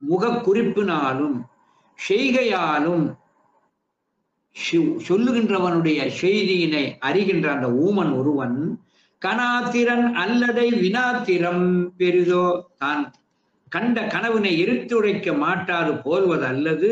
முகக்குறிப்பினாலும் செய்கையாலும் சொ- சொல்லுகின்றவனுடைய செய்தியினை அறிகின்ற அந்த ஊமன் ஒருவன் கனாத்திரன் அல்லதை வினாத்திரம் பெரிதோ தான் கண்ட கனவினை எடுத்துரைக்க மாட்டாது போல்வது அல்லது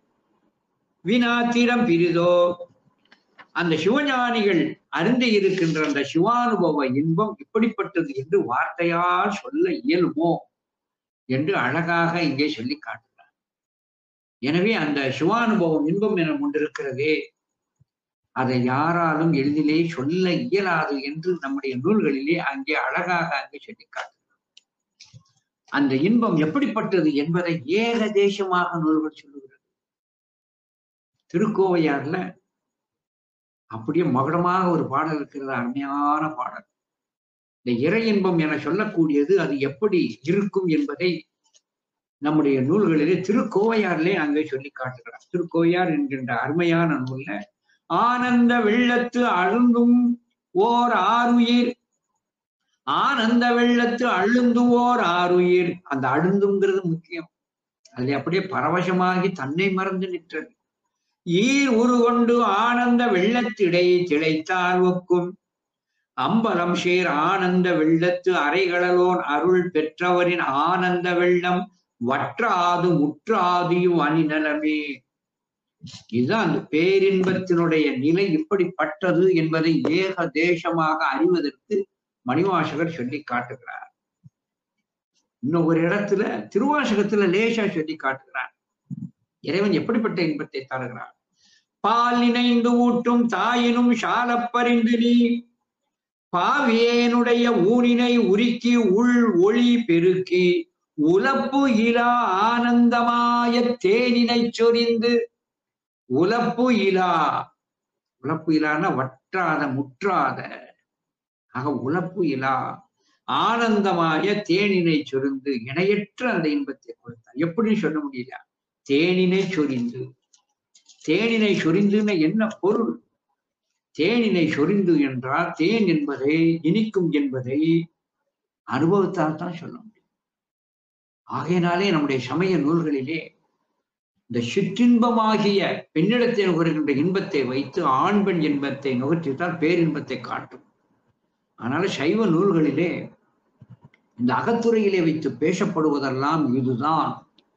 வினாத்திரம் பிரிதோ அந்த சிவஞானிகள் அருந்தி இருக்கின்ற அந்த சிவானுபவ இன்பம் இப்படிப்பட்டது என்று வார்த்தையால் சொல்ல இயலுமோ என்று அழகாக இங்கே சொல்லி காட்டுகிறார் எனவே அந்த சிவானுபவம் இன்பம் என ஒன்றிருக்கிறதே அதை யாராலும் எளிதிலே சொல்ல இயலாது என்று நம்முடைய நூல்களிலே அங்கே அழகாக அங்கே சொல்லி காட்டுகிறார் அந்த இன்பம் எப்படிப்பட்டது என்பதை ஏகதேசமாக நூல்கள் சொல்லுகிறது திருக்கோவையார்ல அப்படியே மகுடமாக ஒரு பாடல் இருக்கிறது அருமையான பாடல் இந்த இறை இன்பம் என சொல்லக்கூடியது அது எப்படி இருக்கும் என்பதை நம்முடைய நூல்களிலே திருக்கோவையாரிலே அங்கே சொல்லி காட்டுகிறார் திருக்கோவையார் என்கின்ற அருமையான நூல்ல ஆனந்த வெள்ளத்து அழுந்தும் ஓர் ஆறுயிர் ஆனந்த வெள்ளத்து அழுந்தும் ஓர் ஆறுயிர் அந்த அழுந்துங்கிறது முக்கியம் அதுல அப்படியே பரவசமாகி தன்னை மறந்து நிற்றது ஈர் உருகொண்டு ஆனந்த வெள்ளத்திடை திளைத்தால் ஒக்கும் அம்பலம் சேர் ஆனந்த வெள்ளத்து அறைகளலோன் அருள் பெற்றவரின் ஆனந்த வெள்ளம் வற்றாது முற்றாதியும் அணிநலமே இதுதான் அந்த பேரின்பத்தினுடைய நிலை இப்படிப்பட்டது என்பதை ஏக தேசமாக அறிவதற்கு மணிவாசகர் சொல்லி காட்டுகிறார் இன்னும் ஒரு இடத்துல திருவாசகத்துல லேசா சொல்லி காட்டுகிறார் இறைவன் எப்படிப்பட்ட இன்பத்தை தருகிறார் பால் இணைந்து ஊட்டும் தாயினும் சாலப்பறிந்து நீ பாவியேனுடைய ஊனினை உருக்கி உள் ஒளி பெருக்கி உலப்பு இலா ஆனந்தமாய தேனினை சொரிந்து உலப்பு இலா உலப்பு இலான வற்றாத முற்றாத ஆக உலப்பு இலா ஆனந்தமாய தேனினை சொரிந்து இணையற்ற அந்த இன்பத்தை கொடுத்தார் எப்படி சொல்ல முடியல தேனினை சொரிந்து தேனினை சொரிந்துன்னு என்ன பொருள் தேனினை சொரிந்து என்றால் தேன் என்பதை இனிக்கும் என்பதை அனுபவத்தால் தான் சொல்ல முடியும் ஆகையினாலே நம்முடைய சமய நூல்களிலே இந்த சிற்றின்பமாகிய பெண்ணிடத்தை நுகர்கின்ற இன்பத்தை வைத்து ஆண் பெண் இன்பத்தை நுகர்த்தித்தான் பேரின்பத்தை காட்டும் அதனால சைவ நூல்களிலே இந்த அகத்துறையிலே வைத்து பேசப்படுவதெல்லாம் இதுதான்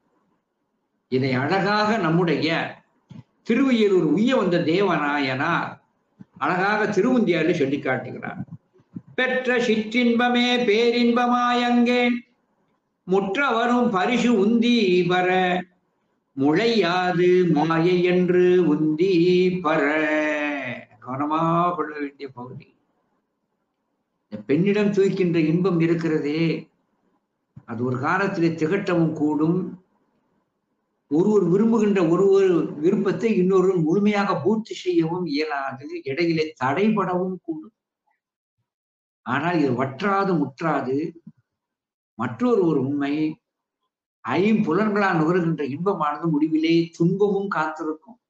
இதை அழகாக நம்முடைய திருவையலூர் உய்ய வந்த தேவநாயனார் அழகாக திருவுந்தியாரில் சொல்லி காட்டுகிறார் பெற்ற சிற்றின்பமே பேரின்பமாயங்கே முற்றவரும் பரிசு உந்தி பர முளையாது மாயை என்று உந்தி பர கவனமாக கொள்ள வேண்டிய பகுதி இந்த பெண்ணிடம் தூக்கின்ற இன்பம் இருக்கிறதே அது ஒரு காலத்திலே திகட்டவும் கூடும் ஒருவர் விரும்புகின்ற ஒருவர் விருப்பத்தை இன்னொருவர் முழுமையாக பூர்த்தி செய்யவும் இயலாது இடையிலே தடைபடவும் கூடும் ஆனால் இது வற்றாது முற்றாது மற்றொரு ஒரு உண்மை ஐம்புலன்களால் நுகர்கின்ற இன்பமானது முடிவிலே துன்பமும் காத்திருக்கும்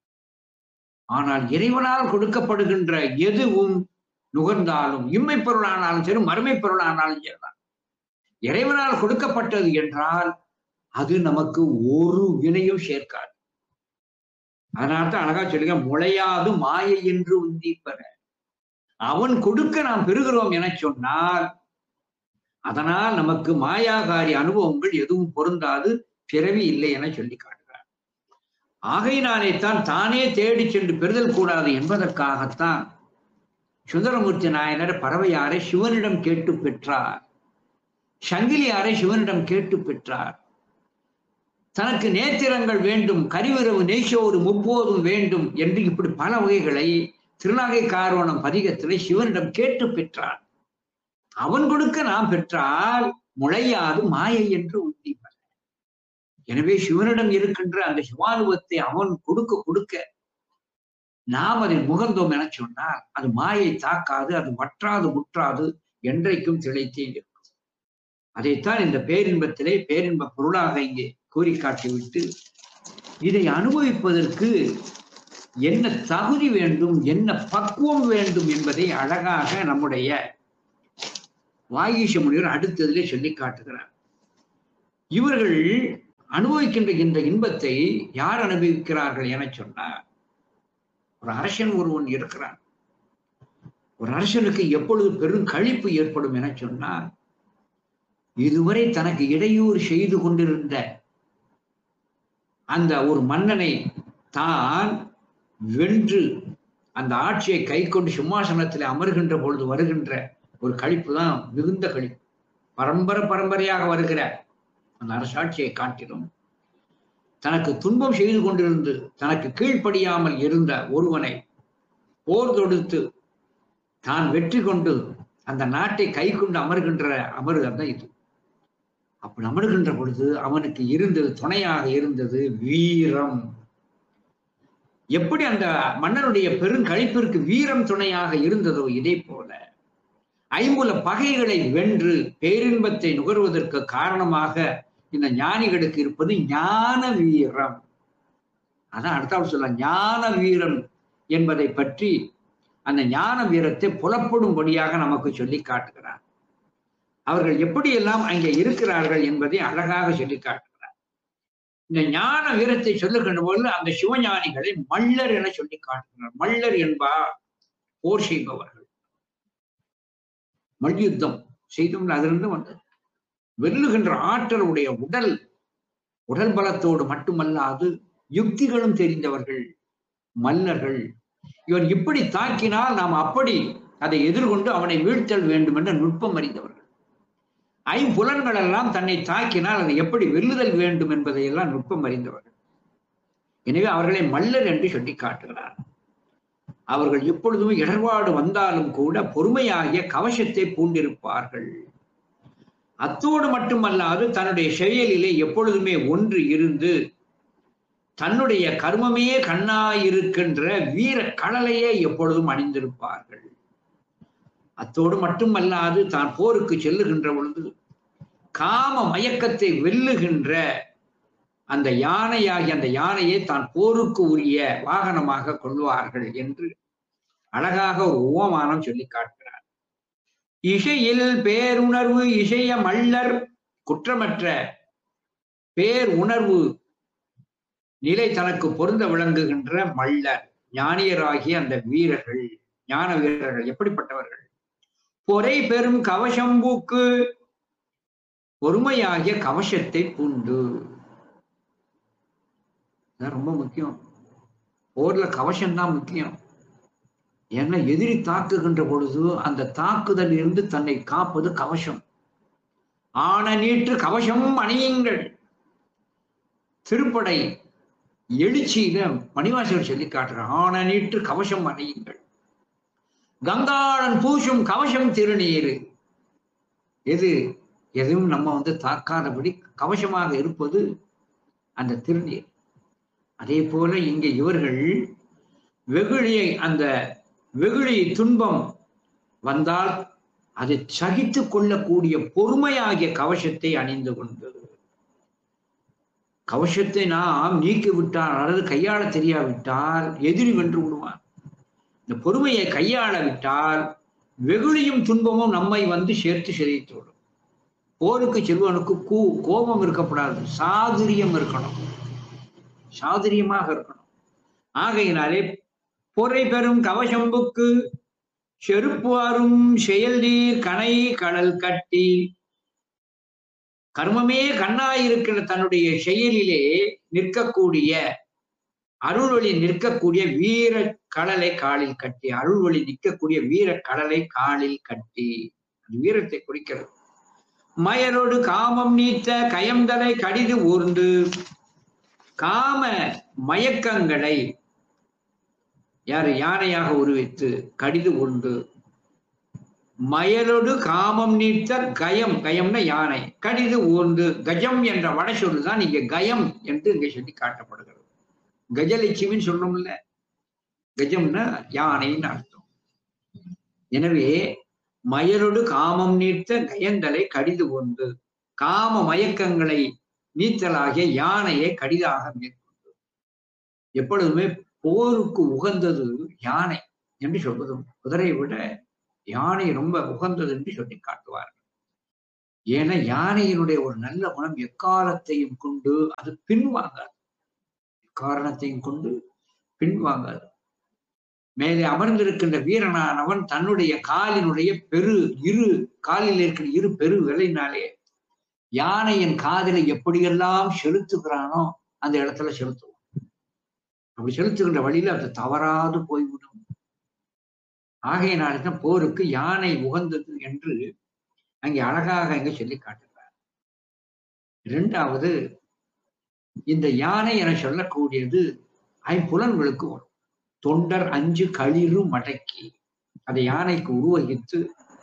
ஆனால் இறைவனால் கொடுக்கப்படுகின்ற எதுவும் நுகர்ந்தாலும் இம்மை பொருளானாலும் சரி மறுமை பொருளானாலும் சரிதான் இறைவனால் கொடுக்கப்பட்டது என்றால் அது நமக்கு ஒரு வினையும் சேர்க்காது அதனால்தான் அழகா சொல்லுங்க முளையாது மாயை என்று உந்தி பெற அவன் கொடுக்க நாம் பெறுகிறோம் என சொன்னால் அதனால் நமக்கு மாயாகாரி அனுபவங்கள் எதுவும் பொருந்தாது பிறவி இல்லை என சொல்லி காட்டுகிறார் ஆகையினாலே தான் தானே தேடி சென்று பெறுதல் கூடாது என்பதற்காகத்தான் சுந்தரமூர்த்தி நாயனர் பறவையாரை சிவனிடம் கேட்டு பெற்றார் சங்கிலியாரை சிவனிடம் கேட்டு பெற்றார் தனக்கு நேத்திரங்கள் வேண்டும் கரிவிரவு நெய்சோறு முப்போதும் வேண்டும் என்று இப்படி பல வகைகளை திருநாகை காரோணம் பதிகத்திலே சிவனிடம் கேட்டு பெற்றார் அவன் கொடுக்க நாம் பெற்றால் முளையாது மாயை என்று உந்திப்பர் எனவே சிவனிடம் இருக்கின்ற அந்த சிவானுபத்தை அவன் கொடுக்க கொடுக்க நாம் அதை முகந்தோம் என சொன்னால் அது மாயை தாக்காது அது வற்றாது முற்றாது என்றைக்கும் திளைத்தே இருக்கும் அதைத்தான் இந்த பேரின்பத்திலே பேரின்ப பொருளாக இங்கே கூறி காட்டிவிட்டு இதை அனுபவிப்பதற்கு என்ன தகுதி வேண்டும் என்ன பக்குவம் வேண்டும் என்பதை அழகாக நம்முடைய வாகீஷ முனிவர் அடுத்ததிலே சொல்லி காட்டுகிறார் இவர்கள் அனுபவிக்கின்ற இந்த இன்பத்தை யார் அனுபவிக்கிறார்கள் என சொன்னார் ஒரு அரசன் ஒருவன் இருக்கிறான் ஒரு அரசனுக்கு எப்பொழுது பெரும் கழிப்பு ஏற்படும் என சொன்னார் இதுவரை தனக்கு இடையூறு செய்து கொண்டிருந்த அந்த ஒரு மன்னனை தான் வென்று அந்த ஆட்சியை கை கொண்டு சிம்மாசனத்தில் அமர்கின்ற பொழுது வருகின்ற ஒரு கழிப்பு தான் மிகுந்த கழிப்பு பரம்பரை பரம்பரையாக வருகிற அந்த அரசாட்சியை காட்டிலும் தனக்கு துன்பம் செய்து கொண்டிருந்து தனக்கு கீழ்ப்படியாமல் இருந்த ஒருவனை போர் தொடுத்து தான் வெற்றி கொண்டு அந்த நாட்டை கை கொண்டு அமர்கின்ற அமருதல் தான் இது அப்படி அமர்கின்ற பொழுது அவனுக்கு இருந்தது துணையாக இருந்தது வீரம் எப்படி அந்த மன்னனுடைய பெருங்கழிப்பிற்கு வீரம் துணையாக இருந்ததோ இதே போல ஐம்புல பகைகளை வென்று பேரின்பத்தை நுகர்வதற்கு காரணமாக இந்த ஞானிகளுக்கு இருப்பது ஞான வீரம் அதான் அடுத்தாவது சொல்ல ஞான வீரம் என்பதை பற்றி அந்த ஞான வீரத்தை புலப்படும்படியாக நமக்கு சொல்லி காட்டுகிறார் அவர்கள் எப்படியெல்லாம் அங்கே இருக்கிறார்கள் என்பதை அழகாக சொல்லி காட்டுகிறார் இந்த ஞான வீரத்தை சொல்லுகின்ற பொழுது அந்த சிவஞானிகளை மல்லர் என சொல்லி காட்டுகிறார் மல்லர் என்பார் போர் செய்பவர்கள் மல்யுத்தம் செய்தும் அதிலிருந்து வந்தது வெல்லுகின்ற ஆற்றல் உடைய உடல் உடல் பலத்தோடு மட்டுமல்லாது யுக்திகளும் தெரிந்தவர்கள் மல்லர்கள் இவன் இப்படி தாக்கினால் நாம் அப்படி அதை எதிர்கொண்டு அவனை வீழ்த்தல் வேண்டும் என்ற நுட்பம் அறிந்தவர்கள் ஐம்புலன்கள் எல்லாம் தன்னை தாக்கினால் அதை எப்படி வெல்லுதல் வேண்டும் என்பதையெல்லாம் நுட்பம் அறிந்தவர்கள் எனவே அவர்களை மல்லர் என்று சொல்லி காட்டுகிறார் அவர்கள் எப்பொழுதும் இடர்பாடு வந்தாலும் கூட பொறுமையாகிய கவசத்தை பூண்டிருப்பார்கள் அத்தோடு மட்டுமல்லாது தன்னுடைய செயலிலே எப்பொழுதுமே ஒன்று இருந்து தன்னுடைய கர்மமே கண்ணாயிருக்கின்ற வீர கடலையே எப்பொழுதும் அணிந்திருப்பார்கள் அத்தோடு மட்டுமல்லாது தான் போருக்கு செல்லுகின்ற பொழுது காம மயக்கத்தை வெல்லுகின்ற அந்த யானையாகி அந்த யானையை தான் போருக்கு உரிய வாகனமாக கொள்வார்கள் என்று அழகாக ஒரு உவமானம் சொல்லி காட்டுகிறார் இசையில் பேருணர்வு இசைய மல்லர் குற்றமற்ற பேர் உணர்வு நிலை தனக்கு பொருந்த விளங்குகின்ற மல்லர் ஞானியராகிய அந்த வீரர்கள் ஞான வீரர்கள் எப்படிப்பட்டவர்கள் பொறை பெரும் கவசம்பூக்கு பொறுமையாகிய கவசத்தை பூண்டு ரொம்ப முக்கியம் போர்ல கவசம் தான் முக்கியம் ஏன்னா எதிரி தாக்குகின்ற பொழுது அந்த தாக்குதல் இருந்து தன்னை காப்பது கவசம் ஆன நீற்று கவசம் அணியுங்கள் திருப்படை எழுச்சியில மணிவாசகர் சொல்லி காட்டுறார் ஆன நீற்று கவசம் அணியுங்கள் கங்காளன் பூசும் கவசம் திருநீரு எது எதுவும் நம்ம வந்து தாக்காதபடி கவசமாக இருப்பது அந்த திருநீர் அதே போல இங்கே இவர்கள் வெகுளியை அந்த வெகுளி துன்பம் வந்தால் அதை சகித்து கொள்ளக்கூடிய பொறுமையாகிய கவசத்தை அணிந்து கொண்டு கவசத்தை நாம் நீக்கிவிட்டால் அல்லது கையாள தெரியாவிட்டால் எதிரி வென்று விடுவான் இந்த பொறுமையை கையாள விட்டால் வெகுளியும் துன்பமும் நம்மை வந்து சேர்த்து சிதைத்துவிடும் போருக்கு செல்வனுக்கு கூ கோபம் இருக்கப்படாது சாதுரியம் இருக்கணும் சாதுரியமாக இருக்கணும் ஆகையினாலே பொறை பெறும் கவசம்புக்கு செருப்புவாரும் செயல்நீர் கனை கடல் கட்டி கர்மமே கண்ணாயிருக்கிற தன்னுடைய செயலிலே நிற்கக்கூடிய அருள்வழி நிற்கக்கூடிய வீர கடலை காலில் கட்டி அருள்வழி நிற்கக்கூடிய வீர கடலை காலில் கட்டி அது வீரத்தை குறிக்கிறது மயரோடு காமம் நீத்த கயம்தலை கடிது ஊர்ந்து காம மயக்கங்களை யார் யானையாக உருவித்து கடிது உண்டு மயலோடு காமம் நீத்த கயம் கயம்னா யானை கடிது ஊர்ந்து கஜம் என்ற வட சொல்லு தான் இங்க கயம் என்று இங்கே சொல்லி காட்டப்படுகிறது கஜலட்சுமின்னு சொன்னோம்ல கஜம்னா யானைன்னு அர்த்தம் எனவே மயலோடு காமம் நீத்த கயந்தலை கடிது கொண்டு காம மயக்கங்களை நீத்தலாகிய யானையை கடிதாக மேற்கொண்டு எப்பொழுதுமே போருக்கு உகந்தது யானை என்று சொல்வதும் குதிரையை விட யானை ரொம்ப உகந்தது என்று சொல்லி காட்டுவார்கள் ஏன்னா யானையினுடைய ஒரு நல்ல குணம் எக்காலத்தையும் கொண்டு அது பின்வாங்காது எக்காரணத்தையும் கொண்டு பின்வாங்காது மேலே அமர்ந்திருக்கின்ற வீரனானவன் தன்னுடைய காலினுடைய பெரு இரு காலில் இருக்கிற இரு பெரு விலையினாலே யானையின் காதலை எப்படியெல்லாம் செலுத்துகிறானோ அந்த இடத்துல செலுத்துவோம் அப்படி செலுத்துகின்ற வழியில அது தவறாது போய்விடும் ஆகையினால்தான் போருக்கு யானை உகந்தது என்று அங்கே அழகாக இங்க சொல்லி காட்டுகிறார் இரண்டாவது இந்த யானை என சொல்லக்கூடியது ஐம்புலன்களுக்கு வரும் தொண்டர் அஞ்சு களிறு மடக்கி அதை யானைக்கு உருவகித்து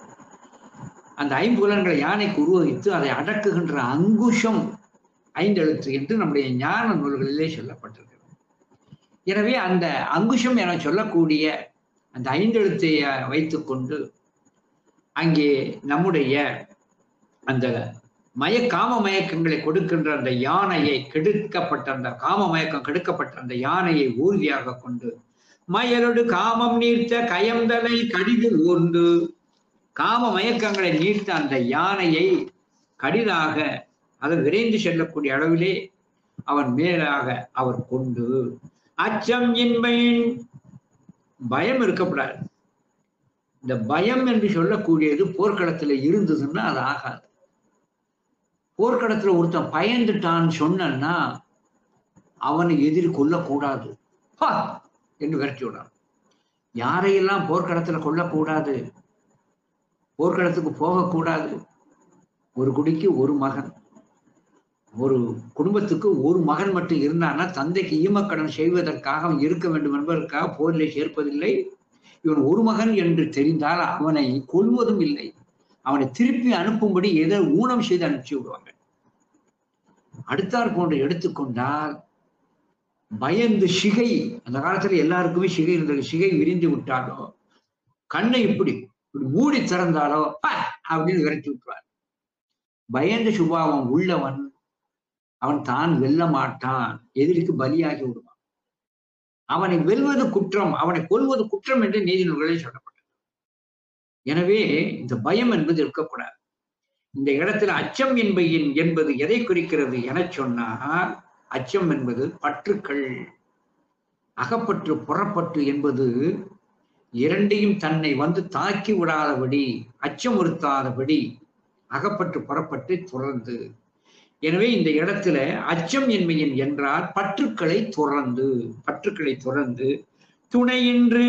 அந்த ஐம்புலன்களை யானைக்கு உருவகித்து அதை அடக்குகின்ற அங்குஷம் ஐந்தெழுத்து என்று நம்முடைய ஞான நூல்களிலே சொல்லப்பட்டிருக்கிறது எனவே அந்த அங்குஷம் என சொல்லக்கூடிய அந்த ஐந்தெழுத்தை வைத்துக்கொண்டு அங்கே நம்முடைய அந்த மய காம மயக்கங்களை கொடுக்கின்ற அந்த யானையை கெடுக்கப்பட்ட அந்த காம மயக்கம் கெடுக்கப்பட்ட அந்த யானையை ஊர்தியாக கொண்டு மயலொடு காமம் நீர்த்த கயந்தலை கடிதில் ஊர்ந்து காம மயக்கங்களை நீர்த்த அந்த யானையை கடிதாக அது விரைந்து செல்லக்கூடிய அளவிலே அவன் மேலாக அவர் கொண்டு அச்சம் இன்மையின் பயம் இருக்கக்கூடாது இந்த பயம் என்று சொல்லக்கூடியது போர்க்களத்துல இருந்ததுன்னா அது ஆகாது போர்க்களத்துல ஒருத்தன் பயந்துட்டான்னு சொன்னா அவனை எதிரி கொல்லக்கூடாது பா என்று விரட்டி விடான் யாரையெல்லாம் போர்க்களத்துல கொல்லக்கூடாது போர்க்களத்துக்கு போகக்கூடாது ஒரு குடிக்கு ஒரு மகன் ஒரு குடும்பத்துக்கு ஒரு மகன் மட்டும் இருந்தான்னா தந்தைக்கு ஈமக்கடன் செய்வதற்காக அவன் இருக்க வேண்டும் என்பதற்காக போரிலே சேர்ப்பதில்லை இவன் ஒரு மகன் என்று தெரிந்தால் அவனை கொல்வதும் இல்லை அவனை திருப்பி அனுப்பும்படி ஏதோ ஊனம் செய்து அனுப்பிச்சு விடுவாங்க அடுத்தார் போன்று எடுத்துக்கொண்டால் பயந்து சிகை அந்த காலத்துல எல்லாருக்குமே சிகை இருந்தது சிகை விரிந்து விட்டாலோ கண்ணை இப்படி இப்படி மூடி திறந்தாலோ அப்படின்னு விரட்டி விட்டுருவார் பயந்த சுபாவம் உள்ளவன் அவன் தான் வெல்ல மாட்டான் எதிரிக்கு பலியாகி விடுவான் அவனை வெல்வது குற்றம் அவனை கொல்வது குற்றம் என்று நீதி நூல்களில் சொல்லப்பட்டது எனவே இந்த பயம் என்பது இருக்கக்கூடாது இந்த இடத்துல அச்சம் என்பையின் என்பது எதை குறிக்கிறது என சொன்னால் அச்சம் என்பது பற்றுக்கள் அகப்பற்று புறப்பட்டு என்பது இரண்டையும் தன்னை வந்து தாக்கி விடாதபடி அச்சமுறுத்தாதபடி அகப்பட்டு புறப்பட்டு துறந்து எனவே இந்த இடத்துல அச்சம் என்மையின் என்றால் பற்றுக்களை துறந்து பற்றுக்களை துறந்து துணையின்று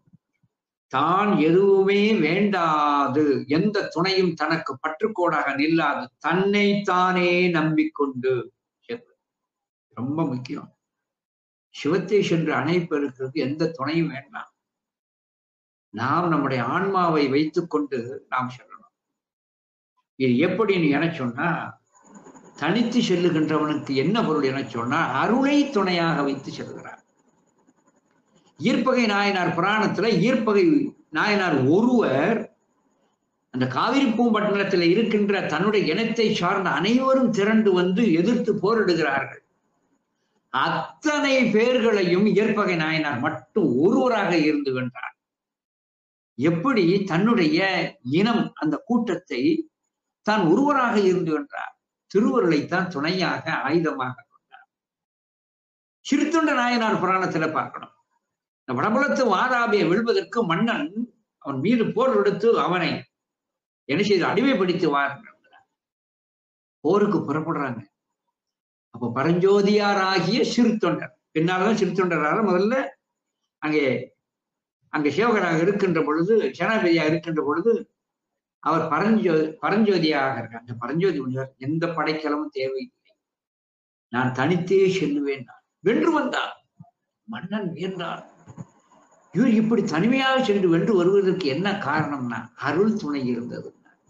தான் எதுவுமே வேண்டாது எந்த துணையும் தனக்கு பற்றுக்கோடாக நில்லாது தன்னை தானே நம்பிக்கொண்டு ரொம்ப முக்கியம் சிவத்தை சென்று அணைப்பு இருக்கிறது எந்த துணையும் வேண்டாம் நாம் நம்முடைய ஆன்மாவை வைத்துக்கொண்டு நாம் சொல்லணும் இது எப்படின்னு என சொன்னா தனித்து செல்லுகின்றவனுக்கு என்ன பொருள் என சொன்னா அருளை துணையாக வைத்து செல்கிறார் ஈர்ப்பகை நாயனார் புராணத்துல ஈர்ப்பகை நாயனார் ஒருவர் அந்த காவிரி பூம்பட்டினத்தில் இருக்கின்ற தன்னுடைய இனத்தை சார்ந்த அனைவரும் திரண்டு வந்து எதிர்த்து போரிடுகிறார்கள் அத்தனை பேர்களையும் இயற்பகை நாயனார் மட்டும் ஒருவராக இருந்து வென்றார் எப்படி தன்னுடைய இனம் அந்த கூட்டத்தை தான் ஒருவராக இருந்து வென்றார் திருவருளைத்தான் துணையாக ஆயுதமாக கொண்டார் சிறுத்தொண்ட நாயனார் புராணத்துல பார்க்கணும் இந்த வடபுலத்து வாதாபியை வெல்வதற்கு மன்னன் அவன் மீது போர் எடுத்து அவனை என்ன செய்து அடிமைப்படுத்தி வாருங்கிறார் போருக்கு புறப்படுறாங்க அப்ப பரஞ்சோதியார் ஆகிய சிறு தொண்டர் பின்னால்தான் சிறு தொண்டராக முதல்ல அங்கே அங்கே சேவகராக இருக்கின்ற பொழுது சேனாபதியாக இருக்கின்ற பொழுது அவர் பரஞ்சோ பரஞ்சோதியாக இருக்கார் அந்த பரஞ்சோதி முனிவர் எந்த படைக்கலமும் தேவையில்லை நான் தனித்தே செல்லுவேன் நான் வென்று வந்தார் மன்னன் வியந்தார் இவர் இப்படி தனிமையாக சென்று வென்று வருவதற்கு என்ன காரணம்னா அருள் துணை இருந்தது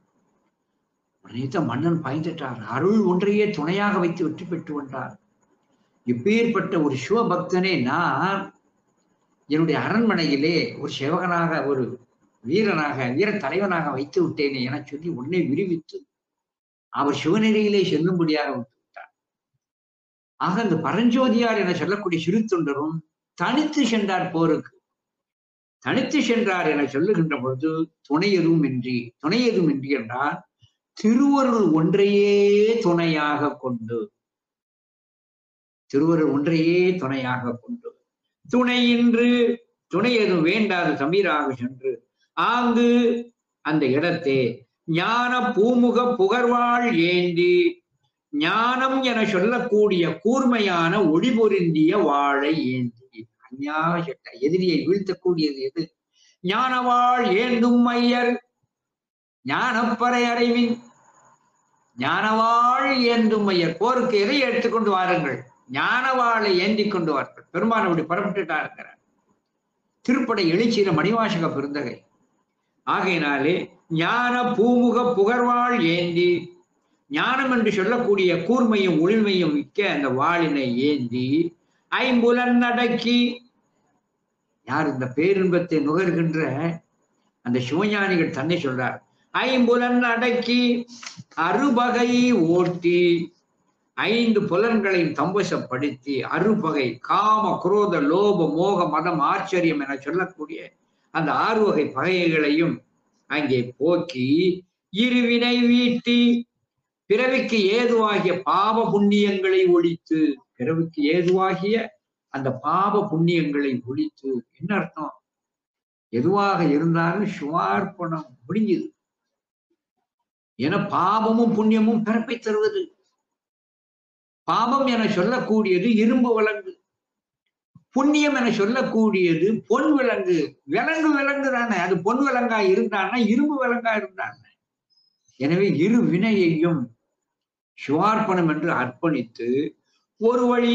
உடனே மன்னன் பயந்துட்டார் அருள் ஒன்றையே துணையாக வைத்து வெற்றி பெற்று வந்தார் இப்பேற்பட்ட ஒரு சிவபக்தனே நான் என்னுடைய அரண்மனையிலே ஒரு சேவகனாக ஒரு வீரனாக வீர தலைவனாக வைத்து விட்டேனே என சொல்லி உன்னை விரிவித்து அவர் சிவநிலையிலே செல்லும்படியாக விட்டு விட்டார் ஆக இந்த பரஞ்சோதியார் என சொல்லக்கூடிய சிறு தொண்டரும் தனித்து சென்றார் போருக்கு தனித்து சென்றார் என சொல்லுகின்ற பொழுது துணை எதுவும் இன்றி துணை எதுவும் இன்றி என்றால் திருவருள் ஒன்றையே துணையாக கொண்டு திருவருள் ஒன்றையே துணையாக கொண்டு துணையின்று துணை எதுவும் வேண்டாது சமீராக சென்று ஆங்கு அந்த இடத்தே ஞான பூமுக புகழ்வாள் ஏந்தி ஞானம் என சொல்லக்கூடிய கூர்மையான ஒளி பொருந்திய வாழை ஏந்தி அஞ்ஞான சட்ட எதிரியை வீழ்த்தக்கூடியது எது ஞானவாள் ஏந்தும் மையர் ஞானப்பறை அறைவின் ஞானவாள் ஏந்தும் மையர் போருக்கு எதை எடுத்துக்கொண்டு வாருங்கள் ஞானவாளை ஏந்தி கொண்டு வார்கள் பெருமான் அப்படி புறப்பட்டுட்டா இருக்கிறார் திருப்படை எழுச்சியில மணிவாசக பெருந்தகை ஆகையினாலே ஞான பூமுக புகழ்வாள் ஏந்தி ஞானம் என்று சொல்லக்கூடிய கூர்மையும் ஒளிமையும் மிக்க அந்த வாளினை ஏந்தி ஐம்புலன் அடக்கி யார் இந்த பேரின்பத்தை நுகர்கின்ற அந்த சிவஞானிகள் தன்னை சொல்றார் ஐம்புலன் அடக்கி அறுபகை ஓட்டி ஐந்து புலன்களையும் தம்பசப்படுத்தி அறுபகை காம குரோத லோப மோக மதம் ஆச்சரியம் என சொல்லக்கூடிய அந்த ஆறு வகை பகைகளையும் அங்கே போக்கி இருவினை வீட்டி பிறவிக்கு ஏதுவாகிய பாவ புண்ணியங்களை ஒழித்து பிறவிக்கு ஏதுவாகிய அந்த பாவ புண்ணியங்களை ஒழித்து என்ன அர்த்தம் எதுவாக இருந்தாலும் சுவார்ப்பணம் முடிஞ்சது என பாவமும் புண்ணியமும் பிறப்பை தருவது பாவம் என சொல்லக்கூடியது இரும்பு விலங்கு புண்ணியம் என சொல்லக்கூடியது பொன் விலங்கு விலங்கு விலங்கு தானே அது பொன் விலங்கா இருந்தான்னா இரும்பு விலங்கா இருந்தாங்க எனவே இரு வினையையும் சிவார்ப்பணம் என்று அர்ப்பணித்து ஒரு வழி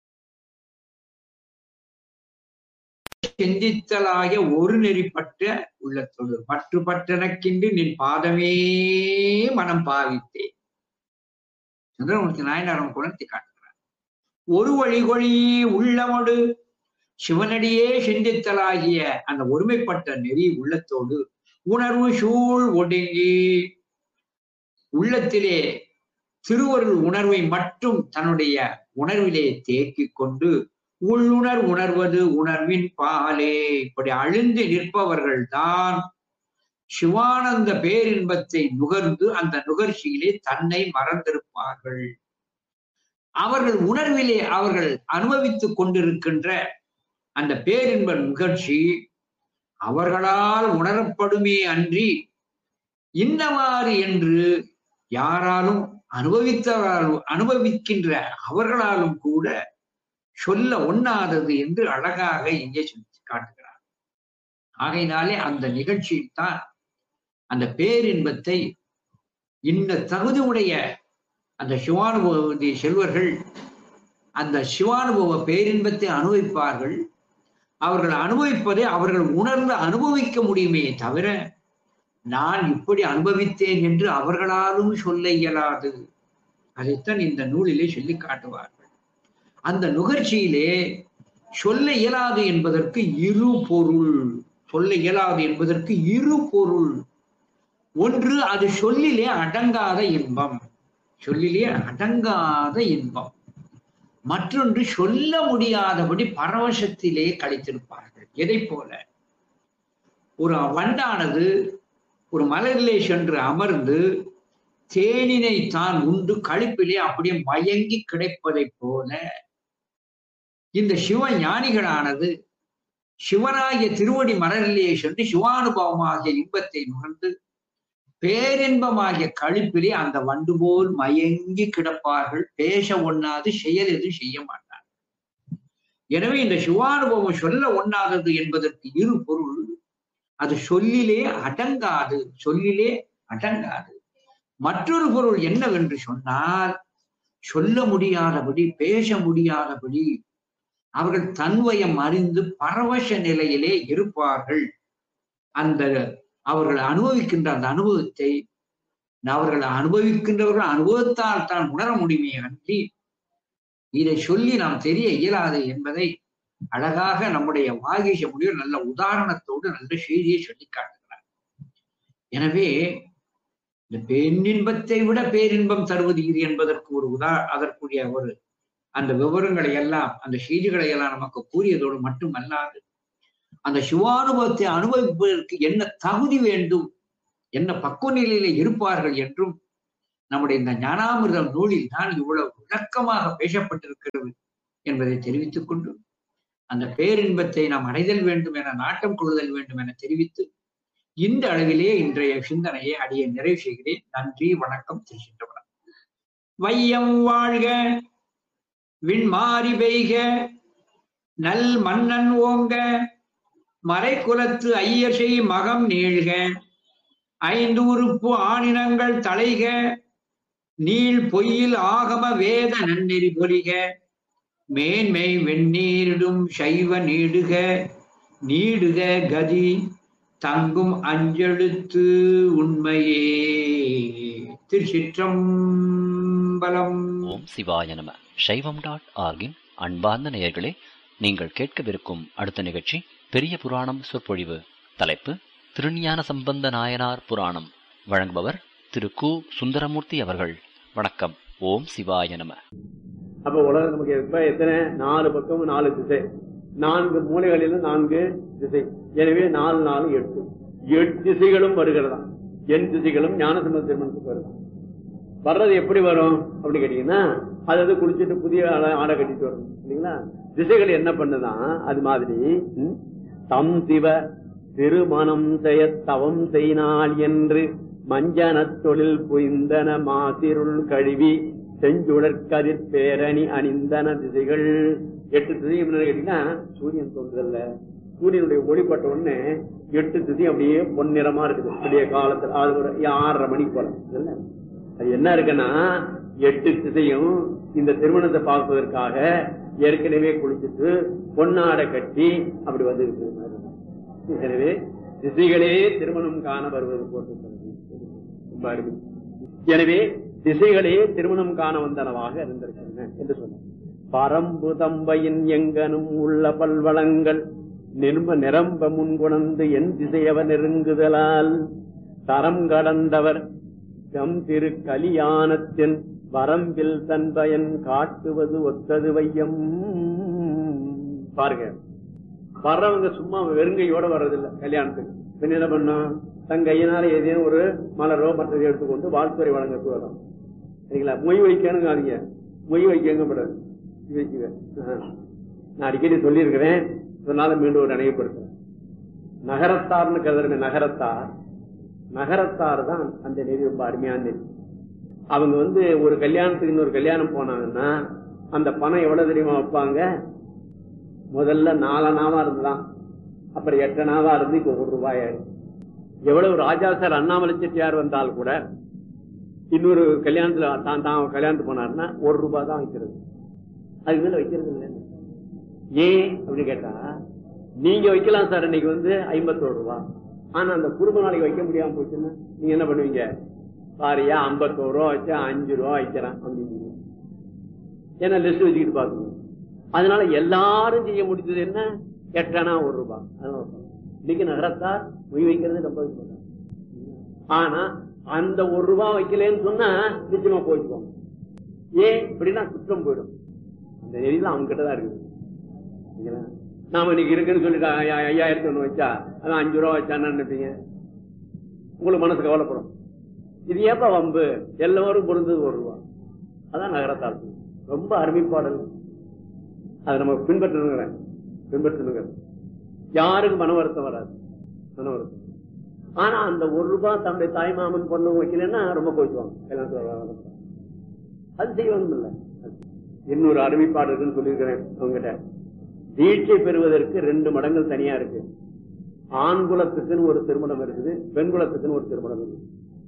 சிந்தித்தலாகிய ஒரு நெறிப்பட்ட உள்ளத்தோடு பற்றுப்பட்டனக்கின்று நின் பாதமே மனம் பாவித்தேன் சுந்தரமூர்த்தி நாயனாரம் குணர்த்தி காட்டுகிறார் ஒரு வழிகொழி உள்ளமோடு சிவனடியே சிந்தித்தலாகிய அந்த ஒருமைப்பட்ட நெறி உள்ளத்தோடு உணர்வு சூழ் ஒடுங்கி உள்ளத்திலே திருவருள் உணர்வை மட்டும் தன்னுடைய உணர்விலே தேக்கிக் கொண்டு உள்ளுணர் உணர்வது உணர்வின் பாலே இப்படி அழிந்து நிற்பவர்கள் தான் சிவானந்த பேரின்பத்தை நுகர்ந்து அந்த நுகர்ச்சியிலே தன்னை மறந்திருப்பார்கள் அவர்கள் உணர்விலே அவர்கள் அனுபவித்துக் கொண்டிருக்கின்ற அந்த பேரின்ப நிகழ்ச்சி அவர்களால் உணரப்படுமே அன்றி இன்னவாறு என்று யாராலும் அனுபவித்தவரால் அனுபவிக்கின்ற அவர்களாலும் கூட சொல்ல ஒண்ணாதது என்று அழகாக இங்கே சொல்லி காட்டுகிறார் ஆகையினாலே அந்த நிகழ்ச்சியில் தான் அந்த பேரின்பத்தை இந்த தகுதி உடைய அந்த சிவானுபவதி செல்வர்கள் அந்த சிவானுபவ பேரின்பத்தை அனுபவிப்பார்கள் அவர்கள் அனுபவிப்பதை அவர்கள் உணர்ந்து அனுபவிக்க முடியுமே தவிர நான் இப்படி அனுபவித்தேன் என்று அவர்களாலும் சொல்ல இயலாது அதைத்தான் இந்த நூலிலே சொல்லி காட்டுவார்கள் அந்த நுகர்ச்சியிலே சொல்ல இயலாது என்பதற்கு இரு பொருள் சொல்ல இயலாது என்பதற்கு இரு பொருள் ஒன்று அது சொல்லிலே அடங்காத இன்பம் சொல்லிலே அடங்காத இன்பம் மற்றொன்று சொல்ல முடியாதபடி பரவசத்திலே கழித்திருப்பார்கள் எதை போல ஒரு வண்டானது ஒரு மலரிலே சென்று அமர்ந்து தேனினை தான் உண்டு கழிப்பிலே அப்படியே மயங்கி கிடைப்பதை போல இந்த சிவ ஞானிகளானது சிவனாகிய திருவடி மலரிலே சென்று சிவானுபவமாகிய இன்பத்தை நுகர்ந்து பேரின்பமாகிய கழிப்பிலே அந்த வண்டு போல் மயங்கி கிடப்பார்கள் பேச ஒண்ணாது செயல் எதுவும் செய்ய மாட்டார்கள் எனவே இந்த சிவானுபவம் சொல்ல ஒண்ணாதது என்பதற்கு இரு பொருள் அது சொல்லிலே அடங்காது சொல்லிலே அடங்காது மற்றொரு பொருள் என்னவென்று சொன்னால் சொல்ல முடியாதபடி பேச முடியாதபடி அவர்கள் தன்வயம் அறிந்து பரவச நிலையிலே இருப்பார்கள் அந்த அவர்கள் அனுபவிக்கின்ற அந்த அனுபவத்தை அவர்கள் அனுபவிக்கின்றவர்கள் அனுபவத்தால் தான் உணர முடியுமே அன்றி இதை சொல்லி நாம் தெரிய இயலாது என்பதை அழகாக நம்முடைய வாகீச முடிவு நல்ல உதாரணத்தோடு நல்ல செய்தியை சொல்லி காட்டுகிறார் எனவே இந்த பெண்ணின்பத்தை விட பேரின்பம் தருவது இது என்பதற்கு ஒரு உதா அதற்குரிய ஒரு அந்த விவரங்களை எல்லாம் அந்த செய்திகளை எல்லாம் நமக்கு கூறியதோடு மட்டுமல்லாது அந்த சிவானுபவத்தை அனுபவிப்பதற்கு என்ன தகுதி வேண்டும் என்ன பக்குவ நிலையில இருப்பார்கள் என்றும் நம்முடைய இந்த ஞானாமிர்தம் நூலில் தான் இவ்வளவு விளக்கமாக பேசப்பட்டிருக்கிறது என்பதை தெரிவித்துக் கொண்டு அந்த பேரின்பத்தை நாம் அடைதல் வேண்டும் என நாட்டம் கொள்ளுதல் வேண்டும் என தெரிவித்து இந்த அளவிலே இன்றைய சிந்தனையை அடைய நிறைவு செய்கிறேன் நன்றி வணக்கம் திருச்சிற்றவனம் வையம் வாழ்க விண்மாறி பெய்க நல் மன்னன் ஓங்க மறைக்குலத்து ஐயசை மகம் நீழ்க ஐந்து உறுப்பு ஆணினங்கள் தலைக நீள் பொய்யில் ஆகம வேத நன்னெறி பொலிக மேன்மை வெந்நீரிடும் சைவ நீடுக நீடுக கதி தங்கும் அஞ்செழுத்து உண்மையே திருச்சிற்றம்பலம் ஓம் சிவாய நம சைவம் டாட் ஆர்கின் அன்பார்ந்த நேயர்களே நீங்கள் கேட்கவிருக்கும் அடுத்த நிகழ்ச்சி பெரிய புராணம் சொற்பொழிவு தலைப்பு திருஞான சம்பந்த நாயனார் புராணம் வழங்குபவர் திரு கு சுந்தரமூர்த்தி அவர்கள் வணக்கம் ஓம் சிவாய நம அப்ப உலகம் நமக்கு இப்ப எத்தனை நாலு பக்கம் நாலு திசை நான்கு மூலைகளிலும் நான்கு திசை எனவே நாலு நாலு எட்டு எட்டு திசைகளும் வருகிறதா என் திசைகளும் ஞானசம்பந்த திருமணத்துக்கு வருதா வர்றது எப்படி வரும் அப்படி கேட்டீங்கன்னா அதாவது குளிச்சுட்டு புதிய ஆடை- ஆடை கட்டிட்டு வரும் இல்லைங்களா திசைகள் என்ன பண்ணுதான் அது மாதிரி ம், தம் சிவ திருமணம் செய்ய தவம் செய்யினால் என்று மஞ்சனத் தொழில் புய்ந்தன மாசிருள் கழுவி செஞ்சுடற்கதிர் பேரணி அணிந்தன திசைகள் எட்டு திசை என்னன்னு கேட்டீங்கன்னா சூரியன் தோன்றுதல்ல சூரியனுடைய ஒளிப்பட்ட உடனே எட்டு திசை அப்படியே பொன்னிறமா இருக்குது விடிய காலத்துல அது ஒரு ஆறரை மணிக்கு போல இல்ல அது என்ன இருக்குன்னா எட்டு திசையும் இந்த திருமணத்தை பார்ப்பதற்காக ஏற்கனவே குளிச்சுட்டு பொன்னாடை கட்டி அப்படி வந்து எனவே திசைகளே திருமணம் காண வருவது போட்டு ரொம்ப அருமை எனவே திசைகளே திருமணம் காண வந்தனவாக இருந்திருக்கின்றன என்று சொன்னார் பரம்பு தம்பையின் எங்கனும் உள்ள பல்வளங்கள் நிர்ம நிரம்ப முன்குணர்ந்து என் திசையவர் நெருங்குதலால் தரம் கடந்தவர் தம் திரு கலியானத்தின் வரம்பில் தன் பயன் காட்டுவது ஒத்தது வையம் பாருங்க வர்றவங்க சும்மா வெறுங்கையோட வர்றதில்ல கல்யாணத்துக்கு பின்ன என்ன பண்ணும் தன் கையினால ஏதேனும் ஒரு மலரோ மற்றதை எடுத்துக்கொண்டு வாழ்த்துறை வழங்கத்து வரும் சரிங்களா மொய் வைக்கணுங்காதீங்க மொய் வைக்கங்க கூடாது இது வைக்குவேன் ஆஹா. நான் அடிக்கடி சொல்லியிருக்கிறேன் இதனால மீண்டும் ஒரு நினைவுபடுத்துறேன் நகரத்தார்னு கருதுறமே நகரத்தார் நகரத்தார் தான் அந்த நெறி ரொம்ப அருமையான நெறி அவங்க வந்து ஒரு கல்யாணத்துக்கு இன்னொரு கல்யாணம் போனாங்கன்னா அந்த பணம் எவ்வளவு தெரியுமா வைப்பாங்க முதல்ல நாலனாவா இருந்ததான் அப்புறம் எட்டனாவா இருந்து இப்ப ஒரு ரூபாய் ஆயிடுச்சு. எவ்வளவு ராஜா சார் அண்ணாமலை செட்டியார் வந்தால் கூட இன்னொரு கல்யாணத்துல தான் தான் கல்யாணத்துக்கு போனாருன்னா ஒரு ரூபாய் தான் வைக்கிறது அதுக்கு மேல வைக்கிறது இல்லை ஏன் அப்படின்னு கேட்டா நீங்க வைக்கலாம் சார் இன்னைக்கு வந்து ஐம்பத்தோரு ரூபாய் ஆனா அந்த குடும்ப நாளைக்கு வைக்க முடியாம போச்சுன்னா நீங்க என்ன பண்ணுவீங்க பாரியா ஐம்பத்தோரு ரூபா வச்சா அஞ்சு ரூபா வைக்கிறான் அப்படின்னு ஏன்னா லிஸ்ட் வச்சுக்கிட்டு பாக்கணும் அதனால எல்லாரும் செய்ய முடிஞ்சது என்ன எட்டனா ஒரு ரூபாய் அதனால வைப்பாங்க. இன்னைக்கு நகரத்தார் மொய் வைக்கிறது ரொம்ப வைக்க மாட்டாங்க. ஆனா அந்த ஒரு ரூபாய் வைக்கலன்னு சொன்னா நிச்சயமா போயிடுவாங்க ஏன் இப்படின்னா குற்றம் போயிடும் அந்த நெறியில அவங்க கிட்டதான் இருக்குது சரிங்களா? நாம இன்னைக்கு இருக்குன்னு சொல்லிட்டு ஐயா- ஐயாயிரத்தி ஒண்ணு வச்சா அதான் அஞ்சு ரூபா வச்சான்னு நினைப்பீங்க உங்களுக்கு மனசு கவலைப்படும் இது ஏப்பா வம்பு எல்லோரும் பொருந்தது ஒரு ரூபா அதான் நகரத்தார் ரொம்ப அருமைப்பாடல் அதை நம்ம பின்பற்றணுங்கிற பின்பற்றணுங்கிற யாருக்கு மன வருத்தம் வராது மன வருத்தம் ஆனா அந்த ஒரு ரூபாய் தன்னுடைய தாய் மாமன் பொண்ணு வைக்கலன்னா ரொம்ப போச்சுவாங்க கல்யாணத்துல வர- அது செய்யணும் இல்ல இன்னொரு அருமைப்பாடு இருக்குன்னு சொல்லியிருக்கிறேன் அவங்ககிட்ட தீட்சை பெறுவதற்கு ரெண்டு மடங்கள் தனியா இருக்கு ஆண் குலத்துக்குன்னு ஒரு திருமணம் இருக்குது பெண் குலத்துக்குன்னு ஒரு திருமணம் இருக்குது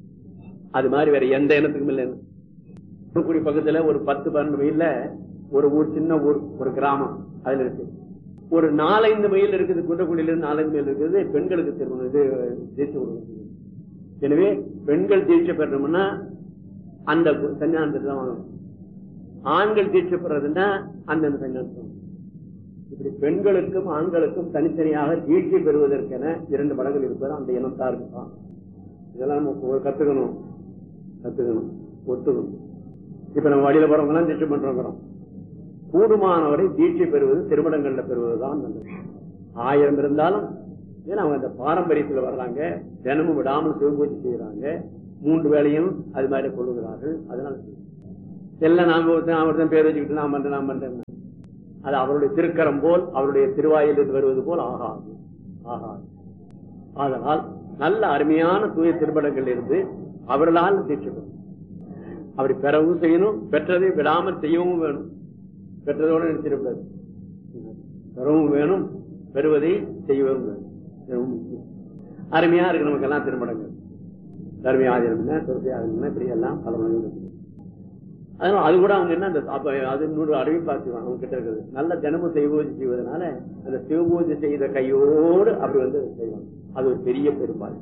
அது மாதிரி வேற எந்த இனத்துக்கும் இல்லைன்னு தூத்துக்குடி பக்கத்துல ஒரு பத்து பன்னெண்டு மைல்ல ஒரு ஊர் சின்ன ஊர் ஒரு கிராமம் அதுல இருக்கு ஒரு நாலஞ்சு மைல் இருக்குது குன்றக்குடியில இருந்து நாலஞ்சு மைல் இருக்குது பெண்களுக்கு திருமணம் இது தீட்சை கொடுக்கறது எனவே பெண்கள் தீட்சை பெறணும்னா அந்த சன்னியானத்தை தான் வாங்கணும் ஆண்கள் தீட்சை பெறதுன்னா அந்தந்த சன்னியானத்தை வாங்கணும். இப்படி பெண்களுக்கும் ஆண்களுக்கும் தனித்தனியாக தீட்சை பெறுவதற்கென இரண்டு மடங்கள் இருப்பது அந்த இனத்தாருக்கு தான் இதெல்லாம் நம்ம கத்துக்கணும் கத்துக்கணும் ஒத்துக்கணும் இப்ப நம்ம வழியில போறவங்க எல்லாம் தீட்சை பண்றோங்கிறோம் கூடுமானவரை தீட்சை பெறுவது திருமணங்கள்ல பெறுவதுதான் நல்லது ஆயிரம் இருந்தாலும் ஏன்னா அவங்க அந்த பாரம்பரியத்துல வர்றாங்க தினமும் விடாமல் சிவபூஜை செய்யறாங்க மூன்று வேளையும் அது மாதிரி கொள்ளுகிறார்கள் அதனால எல்லாம் நாம ஒருத்தன் நான் ஒருத்தன் பேர் வச்சுக்கிட்டு நான் பண்றேன் நான் பண்றேன் அது அவருடைய திருக்கரம் போல் அவருடைய திருவாயிலிருந்து வருவது போல் ஆகாது ஆகாது அதனால் நல்ல அருமையான தூய திருப்படங்கள் இருந்து அவர்களால் தீட்சை பெறணும் அப்படி பெறவும் செய்யணும் பெற்றதை விடாமல் செய்யவும் வேணும் பெற்றதோடு நிறுத்திடக்கூடாது பெறவும் வேணும் பெறுவதை செய்யவும் வேணும் இதுவும் முக்கியம். அருமையா இருக்கு நமக்கு எல்லாம் திருமணங்கள் தர்மியாதிரம் என்ன துரத்தியாதிரம் என்ன இப்படி எல்லாம் பல மணி இருக்கு அதனால அது கூட அவங்க என்ன அந்த அப்ப அது இன்னொரு அறிவி பார்த்துவாங்க அவங்க கிட்ட இருக்கிறது நல்ல தினமும் சிவபூஜை செய்வதனால அந்த சிவபூஜை செய்த கையோடு அப்படி வந்து செய்வாங்க அது ஒரு பெரிய பெரும்பாடு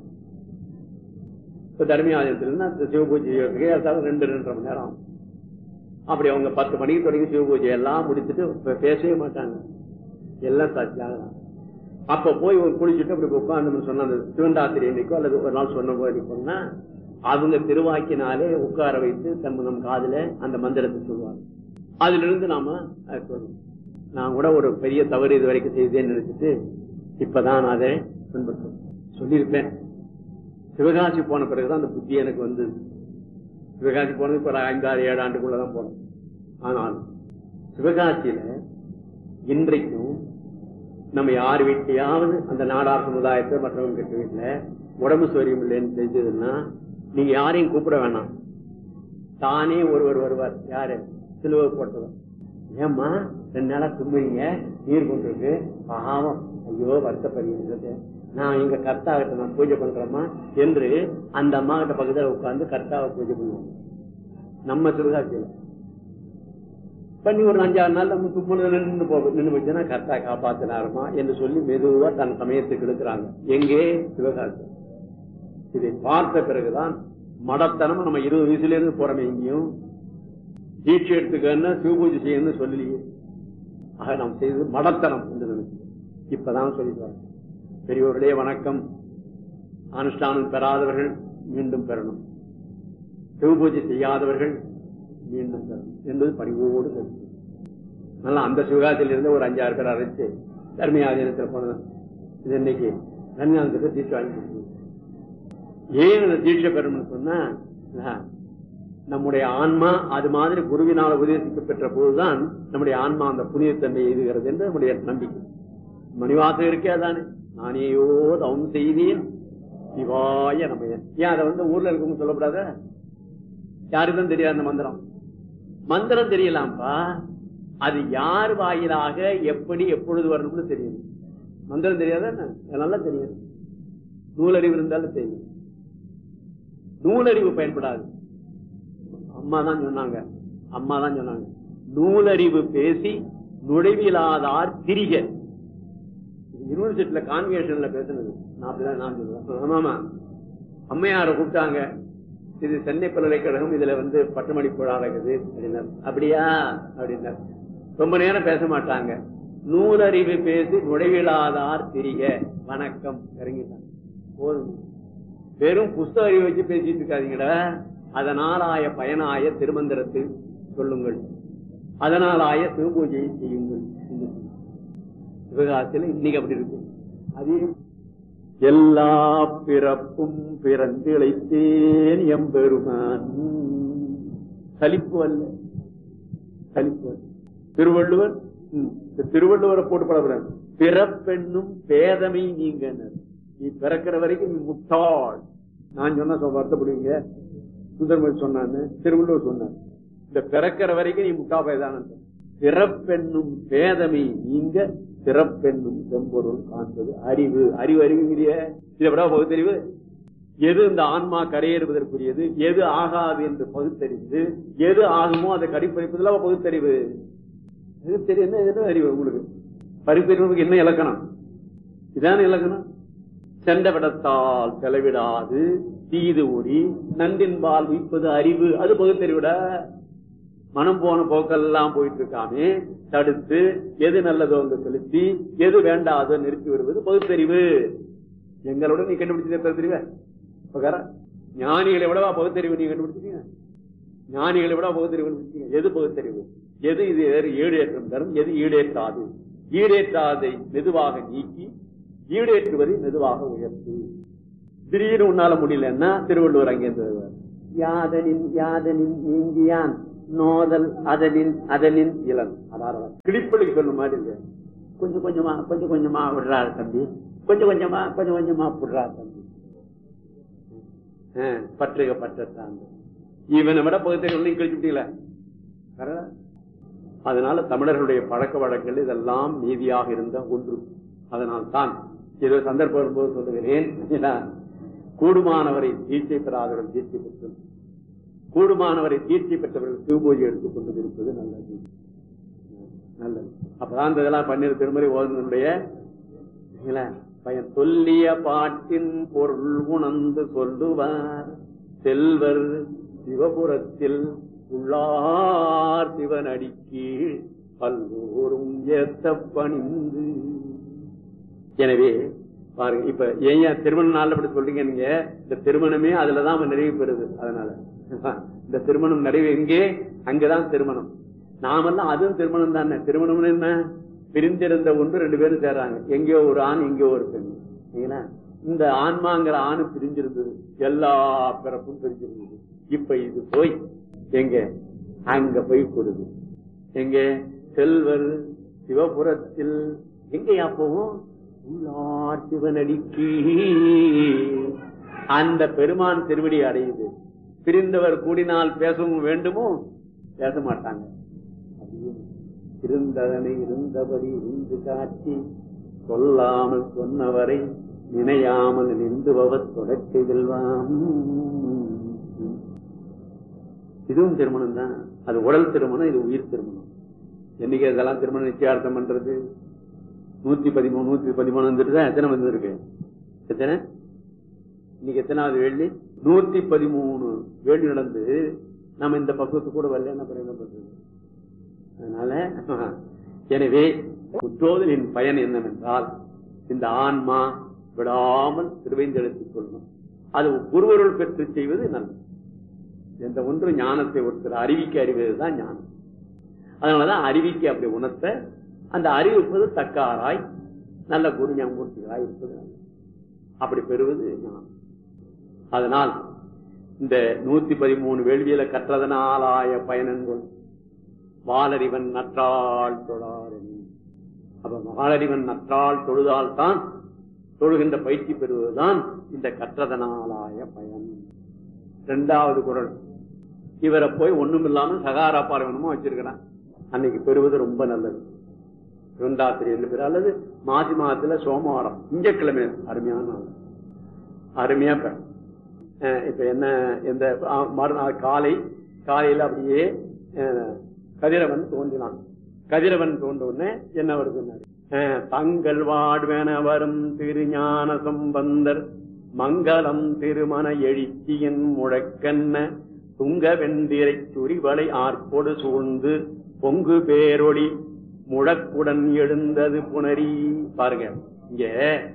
இப்ப தர்மியாதிரத்துல அந்த சிவபூஜை செய்யறதுக்கு ஏதாவது ரெண்டு ரெண்டரை மணி நேரம் ஆகும். அப்படி அவங்க பத்து மணிக்கு தொடங்கி சிவபூஜை எல்லாம் முடிச்சுட்டு இப்ப பேசவே மாட்டாங்க எல்லாம் சாட்சியாக அப்ப போய் ஒரு குளிச்சுட்டு அப்படி உட்காந்து சொன்ன அந்த சிவண்டாத்திரி என்னைக்கோ அல்லது ஒரு நாள் சொன்ன போது சொன்னா அவங்க திருவாக்கினாலே உட்கார வைத்து தம் நம் காதுல அந்த மந்திரத்தை சொல்லுவாங்க அதுல இருந்து நாம அதை சொல்லணும் நான் கூட ஒரு பெரிய தவறு இது வரைக்கும் செய்தேன்னு நினைச்சிட்டு இப்பதான் நான் அதை பின்பற்றேன் சொல்லியிருப்பேன் சிவகாசி போன பிறகுதான் அந்த புத்தி எனக்கு வந்தது சிவகாசி போனது இப்ப ஒரு ஐந்தாறு ஏழு ஆண்டுக்குள்ளதான் போனோம் ஆனால் சிவகாசியில இன்றைக்கும் நம்ம யார் வீட்டையாவது அந்த நாடார் சமுதாயத்தை மற்றவங்க கிட்ட வீட்டுல உடம்பு சௌரியம் இல்லைன்னு தெரிஞ்சதுன்னா நீங்க யாரையும் கூப்பிட வேணாம் தானே ஒருவர் வருவார் யாரு சிலுவை போட்டவர் ஏம்மா ரெண்டு நாளா தும்புறீங்க நீர் கொண்டிருக்கு பாவம் ஐயோ வருத்தப்படுகிறது நான் எங்க கர்த்தா கிட்ட நான் பூஜை பண்றேம்மா என்று அந்த அம்மா கிட்ட பக்கத்துல உட்கார்ந்து கர்த்தாவை பூஜை பண்ணுவாங்க நம்ம சிவகாசியில பண்ணி ஒரு அஞ்சாறு நாள் நம்ம துப்புனது நின்று போ நின்று போச்சுன்னா கர்த்தா காப்பாத்தினாருமா என்று சொல்லி மெதுவா தன் சமயத்துக்கு எடுக்கிறாங்க எங்கே சிவகாசி இதை பார்த்த பிறகுதான் மடத்தனம் நம்ம இருபது வயசுல இருந்து போறோமே எங்கேயும் தீட்சை எடுத்துக்கன்னு சிவபூஜை செய்யணும்னு சொல்லலையே ஆக நாம் செய்தது மடத்தனம் என்று நினைச்சு இப்பதான் சொல்லிடுவாங்க பெரியோர்களே வணக்கம் அனுஷ்டானம் பெறாதவர்கள் மீண்டும் பெறணும் சிவபூஜை செய்யாதவர்கள் மீண்டும் பெறணும் என்பது பணிவோடு கருத்து நல்லா அந்த சிவகாசியில இருந்து ஒரு அஞ்சாறு பேர் அழைச்சு தர்மியாதீனத்தில் போனது இது இன்னைக்கு தர்மியாதத்தை தீட்சை வாங்கி கொடுக்கணும். ஏன் அந்த தீட்சை பெறணும்னு சொன்னா ஆ, நம்முடைய ஆன்மா அது மாதிரி குருவினால் உபதேசிக்க பெற்ற போதுதான் நம்முடைய ஆன்மா அந்த புனிதத்தன்மை எழுதுகிறது என்று நம்முடைய நம்பிக்கை மணிவாசம் இருக்கே அதானே நானேயோ தவம் செய்தேன் சிவாய நம்ம ஏன் அதை வந்து ஊர்ல இருக்கவங்க சொல்லக்கூடாத யாருக்கும் தெரியாது அந்த மந்திரம் மந்திரம் தெரியலாம்ப்பா அது யார் வாயிலாக எப்படி எப்பொழுது வரணும்னு தெரியும் மந்திரம் தெரியாதா என்ன? நல்லா தெரியும் நூலறிவு இருந்தாலும் தெரியும் நூலறிவு பயன்படாது அம்மா தான் சொன்னாங்க அம்மா தான் சொன்னாங்க நூலறிவு பேசி நுழைவிலாதார் திரிக யூனிவர்சிட்டியில கான்வென்ஷன்ல பேசுனது நான் அப்படிதான் நான் சொல்லுவேன் ஆமாமா அம்மையார கூப்பிட்டாங்க இது சென்னை பல்கலைக்கழகம் இதுல வந்து பட்டமளிப்பு நடக்குது அப்படின்னாரு அப்படியா அப்படின்னாரு ரொம்ப நேரம் பேச மாட்டாங்க நூலறிவு பேசி நுழைவிலாதார் திரிக வணக்கம் இறங்கிட்டாங்க போதும் வெறும் புஸ்தக அறிவை வச்சு பேசிட்டு இருக்காதீங்கடா அதனாலாய பயனாய திருமந்திரத்தை சொல்லுங்கள் அதனாலாய சிவபூஜையை செய்யுங்கள் என்று சொன்னார். சிவகாசியில இன்னைக்கு அப்படி இருக்கு அதே எல்லா பிறப்பும் பிறந்திழைத்தேன் எம்பெருமான் சலிப்பு அல்ல சலிப்பு அல்ல திருவள்ளுவர் ம், இந்த திருவள்ளுவரை போட்டு பழகுறாங்க பிறப்பெண்ணும் பேதமை நீங்க நீ பிறக்கிற வரைக்கும் நீ முட்டாள் நான் சொன்னா சொ- வருத்தப்படுவீங்க சுந்தரமொழி சொன்னான்னு திருவள்ளுவர் சொன்னார் இந்த பிறக்கிற வரைக்கும் நீ முட்டா பயதான பிறப்பெண்ணும் பேதமை நீங்க பிறப்பெண்ணும் செம்பொருள் காண்பது அறிவு அறிவு அறிவுங்கிறிய இதை விட பகுத்தறிவு எது இந்த ஆன்மா கரையேறுவதற்குரியது எது ஆகாது என்று பகுத்தறிந்து எது ஆகுமோ அதை கடிப்பறிப்பதில் பகுத்தறிவு பகுத்தறிவு என்ன என்ன அறிவு உங்களுக்கு பகுத்தறிவுக்கு என்ன இலக்கணம் இதான இலக்கணம் சென்ற விடத்தால் செலவிடாது தீது ஊறி நன்றின்பால் உய்ப்பது அறிவு அது பகுத்தறிவிட மனம் போன போக்கெல்லாம் போயிட்டு இருக்காமே தடுத்து எது நல்லதோ அங்க செலுத்தி எது வேண்டாதோ நிறுத்தி விடுவது பகுத்தறிவு எங்களோட நீ கண்டுபிடிச்சது பகுத்தறிவ பகார ஞானிகளை விடவா பகுத்தறிவு நீ கண்டுபிடிச்சீங்க ஞானிகளை விட பகுத்தறிவு கண்டுபிடிச்சீங்க எது பகுத்தறிவு எது இது ஏறு- ஈடேற்றம் தரும் எது ஈடேற்றாது ஈடேற்றாதை மெதுவாக நீக்கி ஈடேற்றுவதை மெதுவாக உயர்த்து திடீர்னு உன்னால முடியலன்னா திருவள்ளுவர் அங்கே வருவார் யாதனின் யாதனின் நீங்கியான் நோதல் அதனின் அதனின் இளன் அதாவது கிளிப்பலுக்கு சொன்ன மாதிரி இருக்கு கொஞ்சம் கொஞ்சமா கொஞ்சம் கொஞ்சமா விடுறாரு தம்பி கொஞ்சம் கொஞ்சமா கொஞ்சம் கொஞ்சமா விடுறாரு தம்பி ஆ, பற்றுக பற்றான் இவனை விட பகுதியில் ஒன்றையும் கழிச்சுட்டீங்களா அதனால தமிழர்களுடைய பழக்க வழக்கங்கள் இதெல்லாம் நீதியாக இருந்த ஒன்று அதனால் தான் ஏதோ சந்தர்ப்பம் வரும்போது சொல்லுகிறேன் ஏன்னா, கூடுமானவரை தீட்சை பெறாதவர்கள் தீட்சை பெற்று கூடுமானவரை தீட்சை பெற்றவர்கள் சிவபூஜை எடுத்துக் கொண்டு இருப்பது நல்லது நல்லது அப்பதான் இந்த இதெல்லாம் பன்னீர் திருமறை ஓதனுடைய பயன் சொல்லிய பாட்டின் பொருள் உணர்ந்து சொல்லுவார் செல்வர் சிவபுரத்தில் உள்ளார் சிவனடிக்கு பல்லோரும் ஏத்த பணிந்து எனவே பாருங்க இப்ப ஏன் ஏன் திருமண நாள் அப்படி சொல்றீங்க நீங்க இந்த திருமணமே அதுலதான் அவன் நிறைவு பெறுது அதனால இந்த திருமணம் நிறைவு எங்கே அங்கதான் திருமணம் நாமெல்லாம் அதுவும் திருமணம் தானே திருமணம் என்ன பிரிந்திருந்த ஒன்று ரெண்டு பேரும் சேர்றாங்க எங்கேயோ ஒரு ஆண் எங்கேயோ ஒரு பெண் சரிங்களா? இந்த ஆன்மாங்கிற ஆணு பிரிஞ்சிருந்தது எல்லா பிறப்பும் பிரிஞ்சிருந்தது இப்ப இது போய் எங்க அங்க போய் கொடுது எங்க செல்வர் சிவபுரத்தில் எங்கயா போவோம் உள்ளார் சிவனடிக்கு அந்த பெருமான் திருவடி அடையுது பிரிந்தவர் கூடினால் பேசவும் வேண்டுமோ பேச மாட்டாங்க அப்படியே இருந்ததனை இருந்தபடி இருந்து காட்டி சொல்லாமல் சொன்னவரை நினையாமல் நின்றுபவர் தொடர்ச்சி வெல்வாம் இதுவும் திருமணம் தான் அது உடல் திருமணம் இது உயிர் திருமணம் என்னைக்கு இதெல்லாம் திருமணம் நிச்சயார்த்தம் பண்றது நூத்தி பதிமூணு நூத்தி பதிமூணு வந்துட்டு தான் எத்தனை வந்திருக்கு எத்தனை இன்னைக்கு எத்தனாவது வேள்வி நூத்தி பதிமூணு வேள்வி நடந்து நம்ம இந்த பக்குவத்துக்கு கூட வரல என்ன பண்ண என்ன பண்றது அதனால எனவே உற்றோதலின் பயன் என்னவென்றால் இந்த ஆன்மா விடாமல் திருவைந்தெழுத்துக் கொள்ளணும் அது குருவருள் பெற்று செய்வது நல்லது எந்த ஒன்று ஞானத்தை ஒருத்தர் அறிவிக்க அறிவதுதான் ஞானம் அதனாலதான் அறிவிக்க அப்படி உணர்த்த அந்த அறிவிப்பது தக்காராய் நல்ல குரு ஞாபகூர்த்திகளாய் இருப்பது நல்லது. அப்படி பெறுவது ஞானம் அதனால் இந்த நூத்தி பதிமூணு வேள்வியில கற்றதனாலாய பயனன்கொள் வாலறிவன் நற்றாள் தொழாரணி அப்ப வாலறிவன் நற்றாள் தொழுதால் தான் தொழுகின்ற பயிற்சி பெறுவதுதான் இந்த கற்றதனாலாய பயன் இரண்டாவது குரல் இவரை போய் ஒண்ணும் இல்லாம சகாரா பார்வனமா வச்சிருக்கிறான் அன்னைக்கு பெறுவது ரொம்ப நல்லது இரண்டாத்திரி பேர் அல்லது மாசி மாதத்துல சோமவாரம் திங்கட்கிழமை அருமையான நாள் அருமையா பெ- அஹ் இப்ப என்ன இந்த ஆ, மறுநாள் காலை காலையில அப்படியே அஹ், கதிரவன் தோன்றினான் கதிரவன் தோன்ற உடனே என்ன வருதுன்னாரு அஹ், தங்கள் வாடுவென வரும் திருஞான சம்பந்தர் மங்களம் திருமண எழுச்சியின் முழக்கென்ன துங்க வெந்திரை சுரிவளை ஆர்ப்போடு சூழ்ந்து பொங்கு பேரொளி முழக்குடன் எழுந்தது புணரி பாருங்க இங்க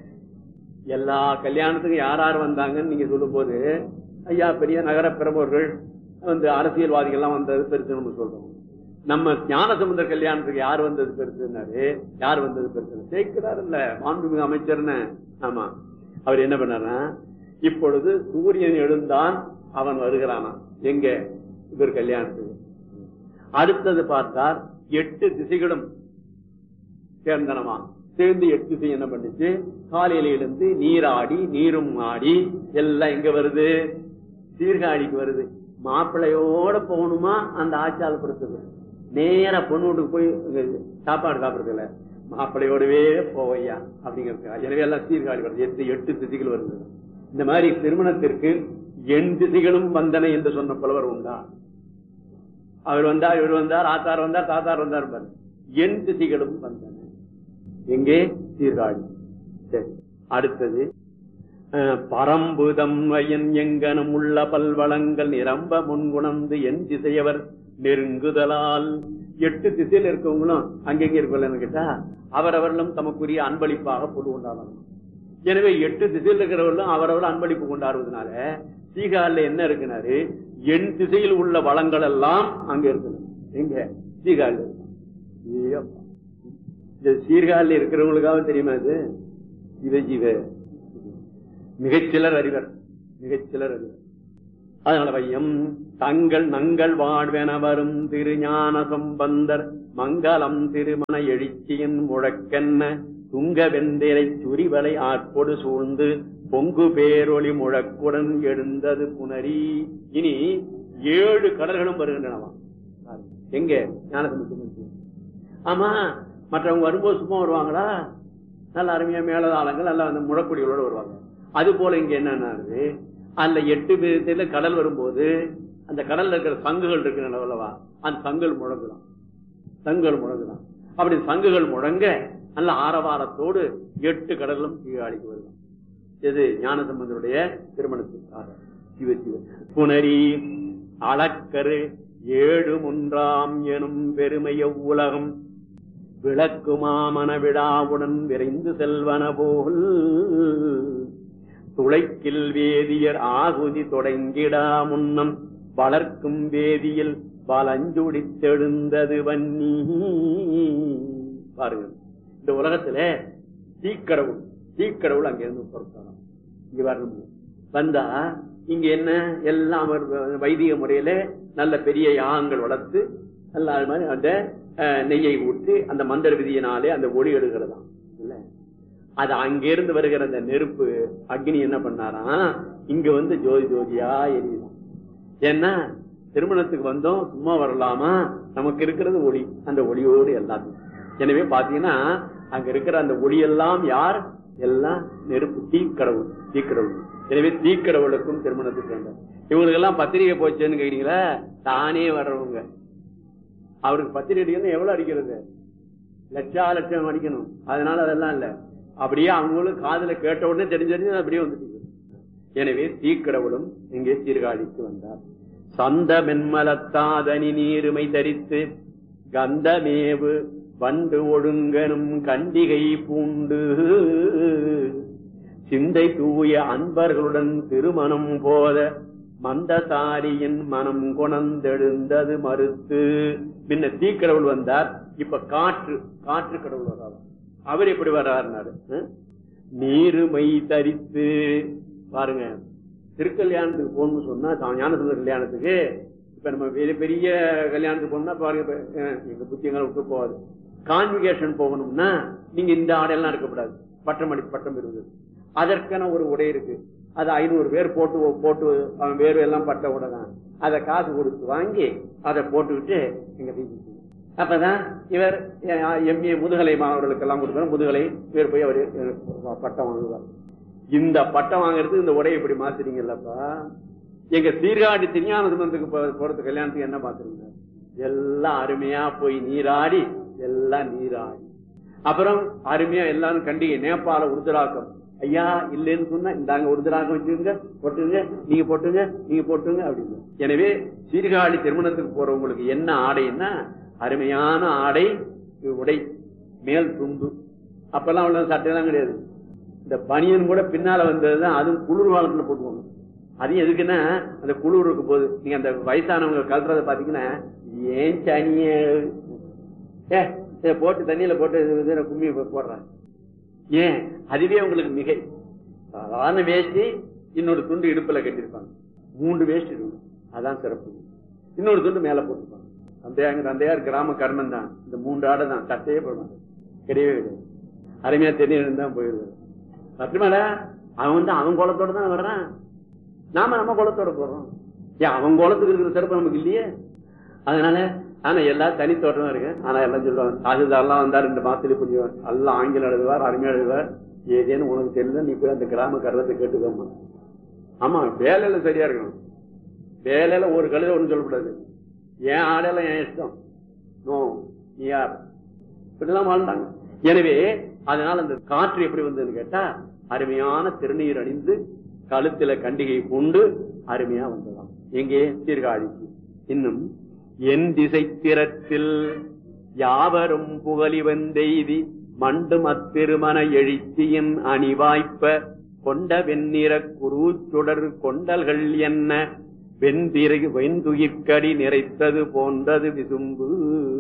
எல்லா கல்யாணத்துக்கும் யார் யார் வந்தாங்கன்னு நீங்க சொல்லும் போது ஐயா பெரிய நகர பிரமுகர்கள் வந்து அரசியல்வாதிகள்லாம் வந்தது பெருசு நம்ம சொல்றோம் நம்ம ஞானசமுந்தர் கல்யாணத்துக்கு யார் வந்தது பெருசுன்னாரு யார் வந்தது பெருசு சேர்க்கிறார் இல்ல மாண்புமிகு அமைச்சர்னு ஆமா அவர் என்ன பண்ணாரா இப்பொழுது சூரியன் எழுந்தான் அவன் வருகிறானா எங்க இவர் கல்யாணத்துக்கு அடுத்தது பார்த்தார் எட்டு திசைகளும் சேர்ந்தனமா சேர்ந்து எட்டு திசை என்ன பண்ணுச்சு காலையில எழுந்து நீராடி நீரும் ஆடி எல்லாம் எங்க வருது சீர்காழிக்கு வருது மாப்பிள்ளையோட போகணுமா அந்த ஆச்சாலப்புறத்துக்கு நேரா பொண்ணு வீட்டுக்கு போய் இங்க சாப்பாடு சாப்பிடுறது இல்ல மாப்பிள்ளையோடவே போவையா அப்படிங்கிறது எனவே எல்லாம் சீர்காழி வருது எட்டு எட்டு திசைகள் வருது இந்த மாதிரி திருமணத்திற்கு எண் திசைகளும் வந்தன என்று சொன்ன புலவர் உண்டா அவர் வந்தார் இவர் வந்தார் ஆத்தார் வந்தார் தாத்தார் வந்தார் பாரு. எண் திசைகளும் வந்தன எங்கே சீர்காழி சரி அடுத்தது அஹ், பரம்புதம் வயன் எங்கனும் உள்ள பல்வளங்கள் நிரம்ப முன்குணர்ந்து என் திசையவர் நெருங்குதலால் எட்டு திசையில் இருக்கவங்களும் அங்கெங்க இருக்கலன்னு கேட்டா அவரவர்களும் தமக்குரிய அன்பளிப்பாக பொது கொண்டாடணும் எனவே எட்டு திசையில் இருக்கிறவர்களும் அவரவர்கள் அன்பளிப்பு கொண்டாடுவதனால சீகால்ல என்ன இருக்குனாரு என் திசையில் உள்ள வளங்கள் எல்லாம் அங்க இருக்குது எங்க சீகால்ல ஐயப்பா. இந்த சீர்காழில் இருக்கிறவங்களுக்காக தெரியுமா இது ஜீவ ஜீவ மிகச்சிலர் அறிவர் மிகச்சிலர் அது அதனால வையம் தங்கள் நங்கள் வாழ்வென வரும் திருஞான சம்பந்தர் மங்களம் திருமண எழுச்சியின் முழக்கென்ன துங்க வெந்திரை சுரிவலை ஆட்பொடு சூழ்ந்து பொங்கு பேரொளி முழக்குடன் எழுந்தது புனரி இனி ஏழு கடல்களும் வருகின்றனவா எங்க ஞானசம்பந்தம் ஆமா மற்றவங்க வரும்போது சும்மா வருவாங்களா நல்ல அருமையா மேலதாளங்கள் நல்ல அந்த முழக்குடிகளோட வருவாங்க அது போல இங்க என்னன்னா அதுல எட்டு விதத்துல கடல் வரும்போது அந்த கடல்ல இருக்கிற சங்குகள் இருக்கிற அல்லவா அந்த சங்குகள் முழங்குதான் சங்குகள் முழங்குதான் அப்படி சங்குகள் முழங்க நல்ல ஆரவாரத்தோடு எட்டு கடலும் தீகாளிக்கு வருதான் எது ஞானசம்பந்தருடைய திருமணத்துக்காக சிவ சிவ புனரி அளக்கரு ஏழு முன்றாம் எனும் பெருமைய உலகம் விளக்குமாமன விழாவுடன் விரைந்து செல்வன போல் துளைக்கில் வேதியர் ஆகுதி தொடங்கிடா முன்னம் வளர்க்கும் வேதியில் வலஞ்சுடித்தெழுந்தது வன்னி பாருங்க இந்த உலகத்துல தீக்கடவுள் தீக்கடவுள் அங்க இருந்து பொறுத்தாராம் இங்க வரணும் வந்தா இங்க என்ன எல்லாம் அவர் வைதிக முறையில நல்ல பெரிய யாகங்கள் வளர்த்து நல்ல அது மாதிரி அந்த அஹ், நெய்யை ஊற்றி அந்த மந்திர விதியினாலே அந்த ஒளி எடுக்கிறதாம் இல்ல அது அங்கிருந்து வருகிற அந்த நெருப்பு அக்னி என்ன பண்ணாராம் இங்க வந்து ஜோதி ஜோதியா எரியுதான் ஏன்னா திருமணத்துக்கு வந்தோம் சும்மா வரலாமா நமக்கு இருக்கிறது ஒளி அந்த ஒளியோடு எல்லாத்தையும் எனவே பாத்தீங்கன்னா அங்க இருக்கிற அந்த ஒளியெல்லாம் யார் எல்லாம் நெருப்பு தீக்கடவுள் தீக்கடவுள் எனவே தீக்கடவுளுக்கும் திருமணத்துக்கு வந்தார் இவங்களுக்கு எல்லாம் பத்திரிகை போச்சேன்னு கேட்டீங்களா தானே வர்றவங்க அவருக்கு பத்திரிகை அடிக்கணும் எவ்வளவு அடிக்கிறது லட்சா லட்சம் அடிக்கணும் அதனால அதெல்லாம் இல்ல அப்படியே அவங்களும் காதுல கேட்ட உடனே தெரிஞ்சு அப்படியே வந்துட்டு எனவே தீக்கடவுளும் இங்கே சீர்காழிக்கு வந்தார் சந்த மென்மலத்தாதனி நீருமை தரித்து கந்தமேவு வண்டு ஒழுங்கனும் கண்டிகை பூண்டு சிந்தை தூய அன்பர்களுடன் திருமணம் போத மந்தசாரியின் மனம் குணந்தெழுந்தது மறுத்து முன்ன தீக்கடவுள் வந்தார் இப்ப காற்று காற்று கடவுள் வர்றாரு அவர் எப்படி வர்றாருனாரு அஹ்? நீருமை தரித்து பாருங்க திருக்கல்யாணத்துக்கு போகணும்னு சொன்னா தான் ஞானசுந்தர கல்யாணத்துக்கு இப்ப நம்ம பெரிய பெரிய கல்யாணத்துக்கு போகணும்னா பாருங்க இப்ப, அஹ், எங்க புத்தியங்களை விட்டு போகாது கான்விகேஷன் போகணும்னா நீங்க இந்த ஆடையெல்லாம் இருக்கக்கூடாது பட்டம் அடி பட்டம் பெறுவது அதற்கான ஒரு உடை இருக்கு அது ஐநூறு பேர் போட்டு போட்டு அவன் வேறு எல்லாம் பட்ட உடை தான் அதை காசு கொடுத்து வாங்கி அதை போட்டுக்கிட்டு எங்க வீட்டுக்கு அப்பதான் இவர் எம்ஏ முதுகலை மாணவர்களுக்கெல்லாம் கொடுக்கணும் முதுகலை இவர் போய் அவர் பட்டம் வாங்குவார் இந்த பட்டம் வாங்குறதுக்கு இந்த உடையை இப்படி மாத்துறீங்கல்லப்பா எங்க சீர்காழி திருஞானந்தத்துக்கு போறது கல்யாணத்துக்கு என்ன பாத்துறீங்க எல்லாம் அருமையா போய் நீராடி எல்லாம் நீராடி அப்புறம் அருமையா எல்லாரும் கண்டிகை நேபாள உருதராக்கம் ஐயா இல்லைன்னு சொன்னா இந்தாங்க உருதராக்கம் வச்சுருங்க போட்டுங்க நீங்க போட்டுங்க நீங்க போட்டுங்க அப்படின்னு எனவே சீர்காழி திருமணத்துக்கு போறவங்களுக்கு என்ன ஆடைன்னா அருமையான ஆடை உடை மேல் துண்டு அப்பெல்லாம் அவ்வளவு சட்டையெல்லாம் கிடையாது இந்த பனியன் கூட பின்னால வந்ததுதான் அதுவும் குளிர் காலத்துல போட்டுவாங்க அது எதுக்குன்னா அந்த குளிர் இருக்கும் போது நீங்க அந்த வயசானவங்க கலத்துறத பாத்தீங்கன்னா ஏன் சனிய ஏ இதை போட்டு தண்ணியில போட்டு இது இது கும்மி போ- போடுறாங்க ஏன் அதுவே உங்களுக்கு மிகை சாதாரண வேஷ்டி இன்னொரு துண்டு இடுப்புல கட்டியிருப்பாங்க மூன்று வேஷ்டி இருக்கும் அதான் சிறப்பு இன்னொரு துண்டு மேல போட்டுப்பாங்க தந்தையாங்க தந்தையார் கிராம கர்ணன் தான் இந்த மூன்று ஆடை தான் சட்டையே போடுவாங்க கிடையவே கிடையாது அருமையா தெரியும் தான் போயிருவாரு மட்டுமல்ல அவன் வந்து அவன் குளத்தோட தான் வர்றான் நாம நம்ம குளத்தோட போடுறோம் ஏன் அவன் குளத்துக்கு இருக்கிற சிறப்பு நமக்கு இல்லையே அதனால ஆனா எல்லா தனி தோட்டமா இருக்கு ஆனா எல்லாம் சொல்லுவாங்க தாசில்தார்லாம் வந்தா ரெண்டு மாசத்துல புரியுவார் எல்லாம் ஆங்கிலம் எழுதுவார் அருமையா எழுதுவார் ஏதேன்னு உனக்கு தெரியல நீ போய் அந்த கிராம கருத்தை கேட்டுக்கோமா ஆமா வேலையில சரியா இருக்கணும் வேலையில ஒரு கழுத ஒண்ணு சொல்லக்கூடாது என் ஆடையெல்லாம் என் இஷ்டம் நோ நீ யார் இப்படிலாம் வாழ்ந்தாங்க எனவே அதனால அந்த காற்று எப்படி வந்ததுன்னு கேட்டா அருமையான திருநீர் அணிந்து கழுத்துல கண்டிகை கொண்டு அருமையா வந்ததாம் எங்கே சீர்காழிக்கு இன்னும் என் திசை திறத்தில் யாவரும் புகழி வந்தெய்தி மண்டும் அத்திருமண எழுச்சியின் அணிவாய்ப்ப கொண்ட வெண்ணிற குருச்சுடர் கொண்டல்கள் என்ன வெண்திரை வெண்துயிர்க்கடி நிறைத்தது போன்றது விசும்பு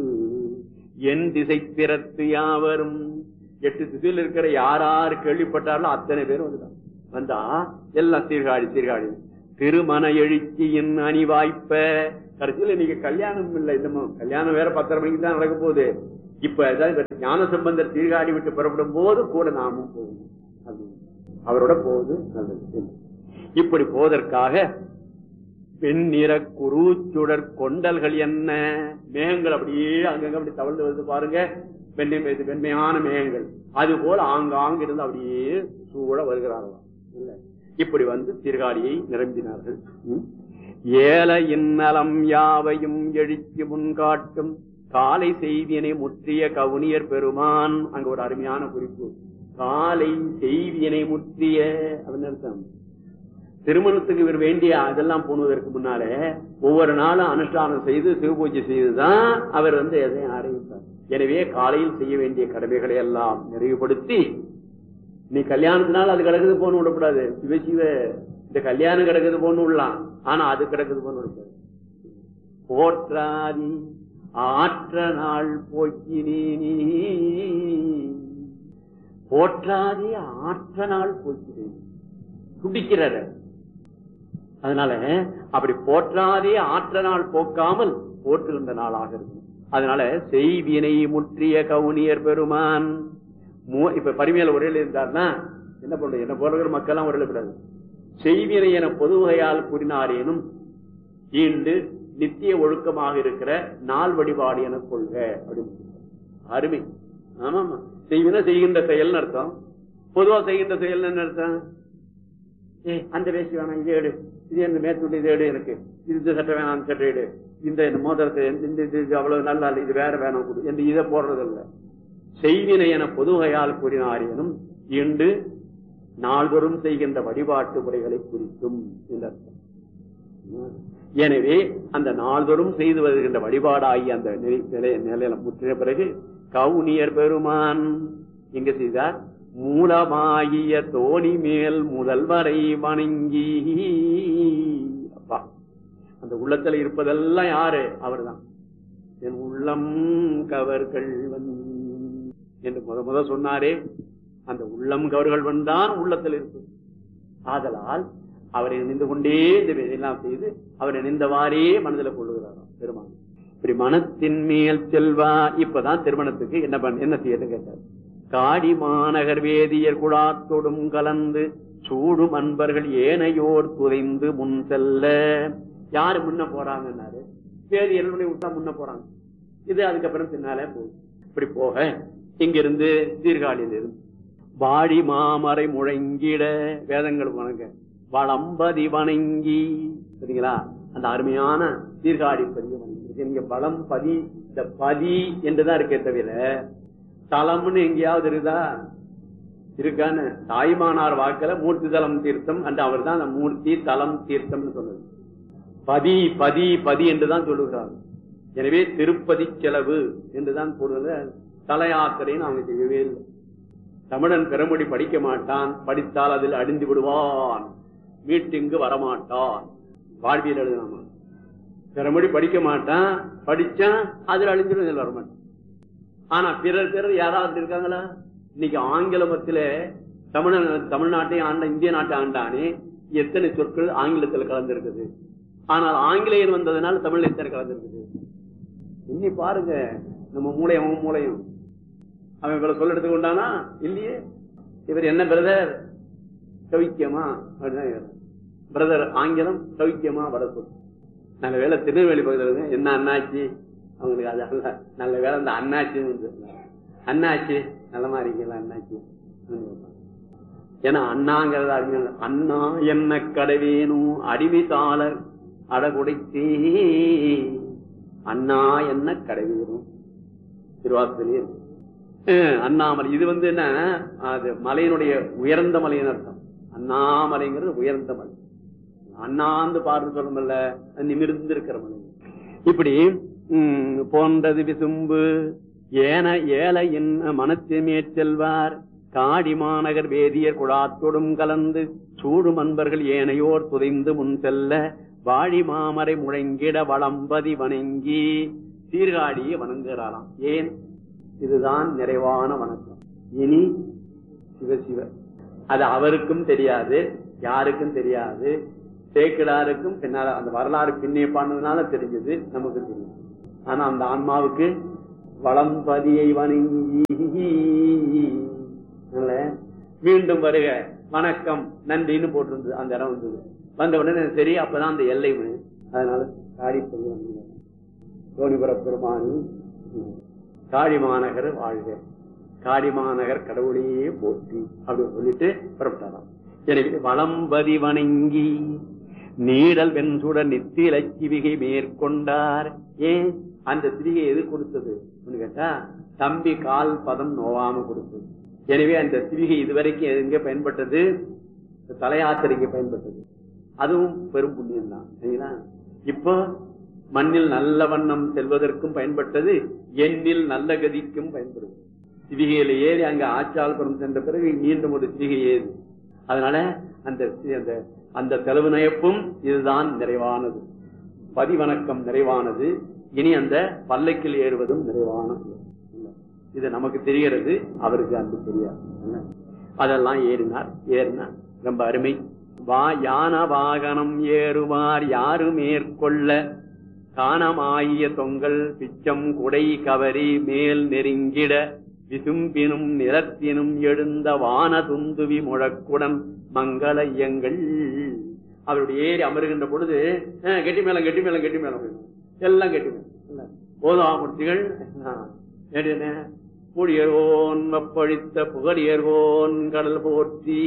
என் திசை திறத்து யாவரும் எட்டு திசையில் இருக்கிற யார் யார் கேள்விப்பட்டாலும் அத்தனை பேரும் வந்துட்டாங்க வந்தா எல்லாம் சீர்காழி சீர்காழி திருமண எழுச்சியின் அணிவாய்ப்ப கடைசியில நீங்க கல்யாணம் இல்லை இன்னமும் கல்யாணம் வேற பத்தரை மணிக்கு தான் நடக்க போகுது இப்ப ஏதாவது ஞான சம்பந்தர் சீர்காழி விட்டு புறப்படும் போது கூட நாமும் போகணும் அப்படின்னு. அவரோட போகுது நல்லது இப்படி போவதற்காக வெண்ணிற குருச்சுடர் கொண்டல்கள் என்ன மேகங்கள் அப்படியே அங்கங்க அப்படி தவழ்ந்து வந்து பாருங்க வெண்ணை இது வெண்மையான மேகங்கள் அது போல ஆங்காங்க இருந்து அப்படியே சூழ வருகிறார்களாம் இல்ல இப்படி வந்து சீர்காழியை நிரம்பினார்கள் ம். ஏல இன்னலம் யாவையும் எழுச்சி முன்காட்டும் காலை செய்தியனை முற்றிய கவுனியர் பெருமான் அங்க ஒரு அருமையான குறிப்பு காலை செய்தியனை முற்றிய அப்படின்னு அர்த்தம் திருமணத்துக்கு இவர் வேண்டிய அதெல்லாம் போனதற்கு முன்னாலே ஒவ்வொரு நாளும் அனுஷ்டானம் செய்து சிவபூஜை செய்துதான் அவர் வந்து எதையும் ஆரம்பித்தார் எனவே காலையில் செய்ய வேண்டிய கடமைகளை எல்லாம் நிறைவுபடுத்தி நீ கல்யாணத்தினால அது கிடக்குது போன்னு விடக்கூடாது சிவ சிவ இந்த கல்யாணம் கிடக்குது போன்னு விடலாம் ஆனா அது கிடக்குது போன்னு விடக்கூடாது போற்றாதி ஆற்ற நாள் போக்கினீ போற்றாதி ஆற்ற நாள் போக்கிறேன் துடிக்கிறார் அதனால அப்படி போற்றாதே ஆற்ற நாள் போக்காமல் போற்றுகின்ற நாளாக இருக்கும் அதனால செய்வினை முற்றிய கவுனியர் பெருமான் மூ- இப்ப பரிமையில உரையில இருந்தார்னா என்ன பண்றது என்ன போடுற மக்கள் எல்லாம் உரையில கூடாது செய்வினை என பொதுவகையால் கூறினாரேனும் ஈண்டு நித்திய ஒழுக்கமாக இருக்கிற நாள் வழிபாடு என கொள்க அப்படின்னு அருமை ஆமா ஆமா செய்வினை செய்கின்ற செயல்னு அர்த்தம் பொதுவா செய்கின்ற செயல் என்ன அர்த்தம் ஏ அந்த வேஷ்டி வேணாம் இது எடு இது இந்த மேற்கொண்டு இது எடு எனக்கு இது இந்த சட்டை வேணாம் அந்த சட்டை எடு இந்த இந்த மோதிரத்தை இந்த- இந்த இது இது அவ்வளவு நல்லா இல்லை இது வேற வேணாம் கொடு என்று இதை போடுறது இல்ல செய்வினை என பொதுகையால் கூறினாரேனும் இன்று நாள்தோறும் செய்கின்ற வழிபாட்டு முறைகளை குறிக்கும் என்று அர்த்தம் எனவே அந்த நாள்தோறும் செய்து வருகின்ற வழிபாடாகி அந்த நிலை- நிலை- நிலையில முற்றிய பிறகு கவுனியர் பெருமான் எங்க செய்தார் மூலமாகிய தோணி மேல் முதல்வரை வணங்கி அப்பா அந்த உள்ளத்துல இருப்பதெல்லாம் யாரு அவர்தான் என் உள்ளம் கவர்கள் என்று முத முத சொன்னாரே அந்த உள்ளம் கவர்கள் தான் உள்ளத்தில் இருக்கு ஆதலால் அவரை நினைந்து கொண்டே இந்த வேலையெல்லாம் செய்து அவரை நினைந்தவாறே மனதில் கொள்ளுகிறாராம் பெருமான் இப்படி மனத்தின் மேல் செல்வா இப்பதான் திருமணத்துக்கு என்ன பண்ண என்ன செய்யறது கேட்டார் காடி மாநகர் வேதியர் குழாத்தொடும் கலந்து சூடும் அன்பர்கள் ஏனையோர் துதைந்து முன் செல்ல யாரு முன்ன போறாங்கன்னாரு வேதியர்களுடைய விட்டா முன்ன போறாங்க இது அதுக்கப்புறம் பின்னாலே போகுது இப்படி போக இங்கிருந்து சீர்காழியில இருந்து வாடி மாமரை முழங்கிட வேதங்கள் வணங்க வளம்பதி வணங்கி சரிங்களா அந்த அருமையான சீர்காழி பதிய வணங்கி நீங்க வளம் பதி இந்த பதி என்றுதான் இருக்கே தவிர தலம்னு எங்கேயாவது இருக்குதா இருக்கான்னு தாய்மானார் வாக்குல மூர்த்தி தலம் தீர்த்தம் அன்று அவர் தான் அந்த மூர்த்தி தலம் தீர்த்தம்னு சொன்னது பதி பதி பதி என்றுதான் சொல்லுகிறார் எனவே திருப்பதி செலவு என்றுதான் போடுவது தல யாத்திரைன்னு அவங்க செய்யவே இல்லை தமிழன் பெருமொழி படிக்க மாட்டான் படித்தால் அதில் அழிந்து விடுவான் வீட்டிங்கு வரமாட்டான் வாழ்வியல் எழுதலாமா பெருமொழி படிக்க மாட்டான் படிச்சா அதில் அழிஞ்சிடும் இதில் வரமாட்டான் ஆனா பிறர் பிறர் யாராவது இருக்காங்களா இன்னைக்கு ஆங்கிலமத்தில தமிழ் தமிழ்நாட்டை ஆண்ட இந்திய நாட்டை ஆண்டானே எத்தனை சொற்கள் ஆங்கிலத்தில் கலந்திருக்குது ஆனால் ஆங்கிலேயன் வந்ததுனால தமிழ்ல எத்தனை கலந்திருக்குது இன்னி பாருங்க நம்ம மூளையும் அவன் மூளையும் அவன் இவ்வளவு சொல்ல எடுத்துக்கொண்டானா இல்லையே இவர் என்ன பிரதர் கவிக்கியமா அப்படிதான் பிரதர் ஆங்கிலம் கவிக்கியமா வட சொல் நல்ல வேலை திருநெல்வேலி பகுதியில் இருக்கு. என்ன அண்ணாச்சி அவங்களுக்கு அது அல்ல நல்ல வேலை இந்த அண்ணாச்சி வந்து அண்ணாச்சி நல்லமா இருக்கீங்களா அண்ணாச்சி ஏன்னா அண்ணாங்கிறது அறிஞர் அண்ணா என்ன கடவேணும் அடிமைத்தாளர் அடகுடைத்தே அண்ணா என்ன கடவேணும் திருவாசலே இருக்கு அஹ் அண்ணாமலை இது வந்து என்ன அது மலையினுடைய உயர்ந்த மலைன்னு அர்த்தம் அண்ணாமலைங்கிறது உயர்ந்த மலை அண்ணாந்து பார்த்து சொல்லமல்ல அது நிமிர்ந்து இருக்கிற மலை இப்படி உம், போன்றது விசும்பு ஏன ஏல என் மனத்திமே செல்வார் காடி மாநகர் வேதியர் குழாத்தொடும் கலந்து சூடும் அன்பர்கள் ஏனையோர் துதைந்து முன் செல்ல வாழி மாமரை முழங்கிட வளம்பதி வணங்கி சீர்காழியை வணங்குகிறாராம் ஏன் இதுதான் நிறைவான வணக்கம் இனி சிவ சிவ அது அவருக்கும் தெரியாது யாருக்கும் தெரியாது சேக்கிடாருக்கும் பின்னால அந்த வரலாறு பின்னிய பாண்டதுனால தெரிஞ்சது நமக்கு தெரியும் ஆனா அந்த ஆன்மாவுக்கு வளம்பதியை வணங்கி அதனால மீண்டும் வருக வணக்கம் நன்றின்னு போட்டிருந்தது அந்த இடம் வந்தது வந்த உடனே சரி அப்பதான் அந்த எல்லை விழுது. அதனால காடிப்பதி வந்து சோனிபுர பெருமானி காடி மாநகர் வாழ்க காடி மாநகர் கடவுளையே போற்றி அப்படின்னு சொல்லிட்டு புறப்பட்டாராம் எனவே வளம்பதி வணங்கி நீடல் வெண்சுட நித்தில சிவிகை மேற்கொண்டார் ஏன் அந்த சிவிகை எது கொடுத்தது அப்படின்னு கேட்டா தம்பி கால் பதம் நோவாம கொடுத்தது எனவே அந்த சிவிகை இதுவரைக்கும் எங்க பயன்பட்டது தலையாத்திரைக்கு பயன்பட்டது அதுவும் பெரும் புண்ணியம் தான் சரிங்களா இப்போ மண்ணில் நல்ல வண்ணம் செல்வதற்கும் பயன்பட்டது எண்ணில் நல்ல கதிக்கும் பயன்படுது சிவிகையில ஏறி அங்க ஆச்சால்புரம் சென்ற பிறகு மீண்டும் ஒரு சிவிகை ஏது அதனால அந்த அந்த அந்த செலவு நயப்பும் இதுதான் நிறைவானது பதிவணக்கம் நிறைவானது இனி அந்த பல்லக்கில் ஏறுவதும் நிறைவானது இது நமக்கு தெரிகிறது அவருக்கு அன்று தெரியாது என்ன? அதெல்லாம் ஏறினார் ஏறினார் ரொம்ப அருமை வா யான வாகனம் ஏறுவார் யாரு மேற்கொள்ள காணமாகிய தொங்கல் பிச்சம் குடை கவரி மேல் நெருங்கிட விசும்பினும் நிலத்தினும் எழுந்த வான துந்துவி முழக்குடன் மங்கள ஐயங்கள் அவருடைய ஏறி அமருகின்ற பொழுது அஹ், கெட்டி மேளம் கெட்டி மேளம் கெட்டி மேளம் எல்லாம் கெட்டி மேளம் போதாமூர்த்திகள் என்ன புடியர்கோன் வப்பழித்த புகழியர்கோன் கடல் போற்றி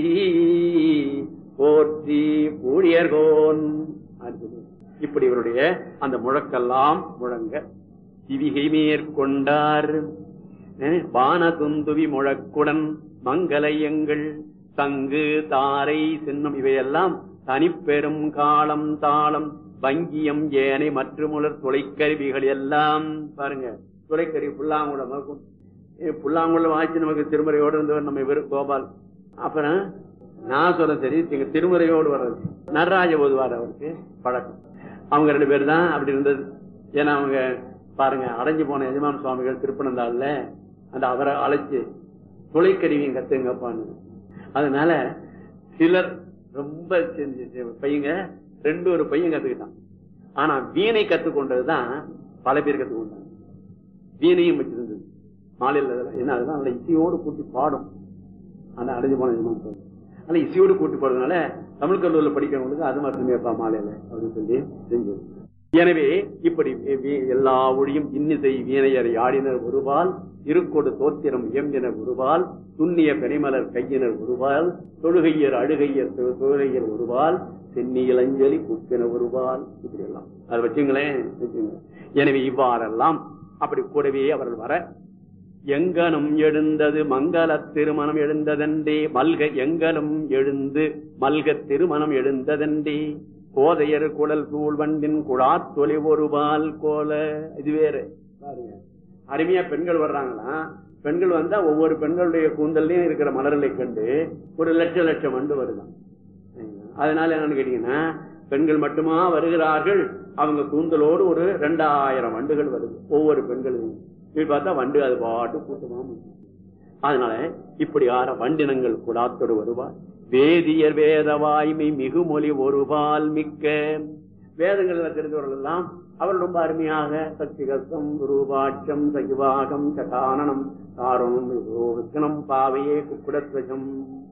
போற்றி புடியர்கோன் அடுத்தது. இப்படி இவருடைய அந்த முழக்கெல்லாம் முழங்க சிவிகை மேற்கொண்டார் அஹ், வான துந்துவி முழக்குடன் மங்களையங்கள் தங்கு தாரை சின்னம் இவையெல்லாம் தனிப்பெரும் காலம் தாளம் வங்கியம் ஏனை மற்றுமுலர் தொலைக்கருவிகள் எல்லாம் பாருங்க தொலைக்கருவி புல்லாங்குழல் முதற்கொண்டு. ஏ, புல்லாங்குழல் வாய்ச்சி நமக்கு திருமறையோடு இருந்தவர் நம்ம இவர் கோபால் அப்புறம் நான் சொல்ல சரி எங்க திருமுறையோடு வர்றது நடராஜ ஓதுவார் அவருக்கு பழக்கம் அவங்க ரெண்டு பேர் தான் அப்படி இருந்தது ஏன்னா அவங்க பாருங்க அடைஞ்சு போன எஜமான் சுவாமிகள் திருப்பனந்தாள்ல அந்த அவரை அழைச்சு தொலைக்கருவியும் கத்துங்கப்பான்னு அதனால சிலர் ரொம்ப செஞ்சு செ- பையங்க ரெண்டு ஒரு பையன் கத்துக்கிட்டான் ஆனா வீணை கத்துக்கொண்டதுதான் பல பேர் கத்துக்கொண்டாங்க வீணையும் வச்சிருந்தது மாலையில் அதெல்லாம் என்ன அதெல்லாம் நல்ல இசையோடு கூட்டி பாடும் ஆனா அடைஞ்சு போன எஜமான் சுவாமி ஆனா இசையோடு கூட்டி போறதுனால தமிழ் கல்லூரியில் படிக்கிறவங்களுக்கு அது மட்டுமே இருப்பா மாலையில அப்படின்னு சொல்லி செஞ்சது எனவே இப்படி வி- எல்லா ஒழியும் இன்னிசை வீணையரை ஆடினர் ஒருவால் இருக்கொடு தோத்திரம் எம்பினர் ஒருவால் துண்ணிய பெனைமலர் கையினர் ஒருவால் தொழுகையர் அழுகையர் தொ- தொழுகையர் ஒருவால் சென்னியில் அஞ்சலி குப்பின ஒருவால் இப்படி எல்லாம் அதை வச்சுங்களேன் வச்சுங்க எனவே இவ்வாறெல்லாம் அப்படி கூடவே அவர்கள் வர எங்கனும் எழுந்தது மங்கள திருமணம் எழுந்ததென்றே மல்க எங்கனும் எழுந்து மல்க திருமணம் எழுந்ததென்றே கோதையர் குடல் சூழ்வண்டின் குழாத்தொலி ஒருபால் கோல இது வேறு பாருங்க அருமையா பெண்கள் வர்றாங்களா பெண்கள் வந்தா ஒவ்வொரு பெண்களுடைய கூந்தல்லையும் இருக்கிற மலர்களை கண்டு ஒரு லட்சம் லட்சம் வண்டு வருதான் அதனால என்னன்னு கேட்டீங்கன்னா பெண்கள் மட்டுமா வருகிறார்கள் அவங்க கூந்தலோடு ஒரு ரெண்டாயிரம் வண்டுகள் வருது ஒவ்வொரு பெண்களும் இப்படி பார்த்தா வண்டு அது பாட்டு கூட்டமா முன்னும். அதனால இப்படி ஆற வண்டினங்கள் குடாத்தோடு வருவார் வேதியர் வேத வாய்மை மிகுமொழி ஒருபால் மிக்க வேதங்களில் தெரிந்தவர்கள் எல்லாம் அவர் ரொம்ப அருமையாக சக்திகசம் ரூபாட்சம் சகிவாகம் சகானனம் காரணம் விக்கணம் பாவையே குக்குடத்வஜம்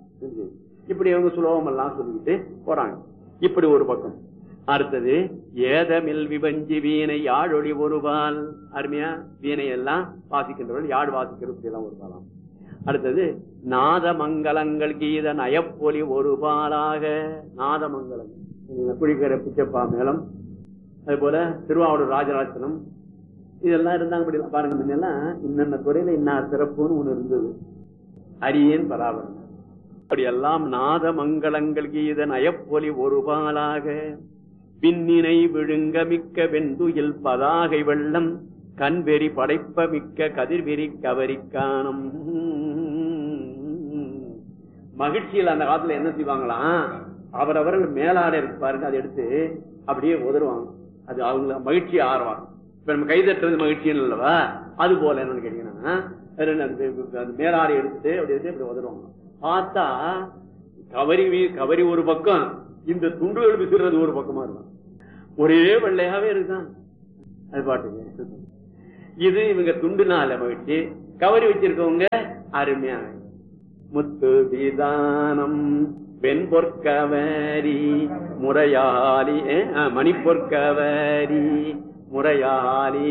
இப்படி அவங்க சுலோகம் எல்லாம் சொல்லிக்கிட்டு போறாங்க இப்படி ஒரு பக்கம் அடுத்தது ஏதமில் விபஞ்சி வீணை யாழொளி ஒருபால் அருமையா வீணை எல்லாம் வாசிக்கின்றவர்கள் யாழ் வாசிக்கிறது எல்லாம் ஒரு பாலாம் அடுத்தது நாதமங்கலங்கள் கீத நயப்பொலி ஒரு பாலாக நாதமங்கலங்கள் குழிக்கரை பிச்சப்பா மேளம் அது போல திருவாவூர் ராஜராஜனம் இதெல்லாம் இருந்தாங்க இப்படி எல்லாம் பாருங்க முன்னெல்லாம் இன்னென்ன துறையில இன்னார் சிறப்புன்னு ஒண்ணு இருந்தது அரியேன் பராபரம் அப்படியெல்லாம் நாதமங்கலங்கள் கீத நயப்பொலி ஒரு பாலாக பின்னினை விழுங்க மிக்க வெந்துயில் பதாகை வெள்ளம் கண்வெறி படைப்ப மிக்க கதிர்வெறி கவரிக்கானம் மகிழ்ச்சியில் அந்த காலத்துல என்ன செய்வாங்களாம் அவரவர்கள் மேலாடை இருக்கு பாருங்க அதை எடுத்து அப்படியே உதருவாங்க அது அவங்க மகிழ்ச்சி ஆறுவாங்க இப்ப நம்ம கை தட்டுறது மகிழ்ச்சின்னு இல்லவா அது போல என்னன்னு கேட்டீங்கன்னா அது அந்த- அந்த மேலாடை எடுத்துட்டு அப்படி எடுத்து இப்படி உதருவாங்க பார்த்தா கவரி வீ- கவரி ஒரு பக்கம் இந்த துண்டுகள் விசுறது ஒரு பக்கமா இருக்கும் ஒரே வெள்ளையாவே இருக்கான் அது பாட்டுங்க இது இவங்க துண்டுனால மகிழ்ச்சி கவரி வச்சிருக்கவங்க அருமையா முத்து விதானம் பெண் பொற்கவரி முறையாளி அஹ், ஆ, மணி பொற்கவரி முறையாளி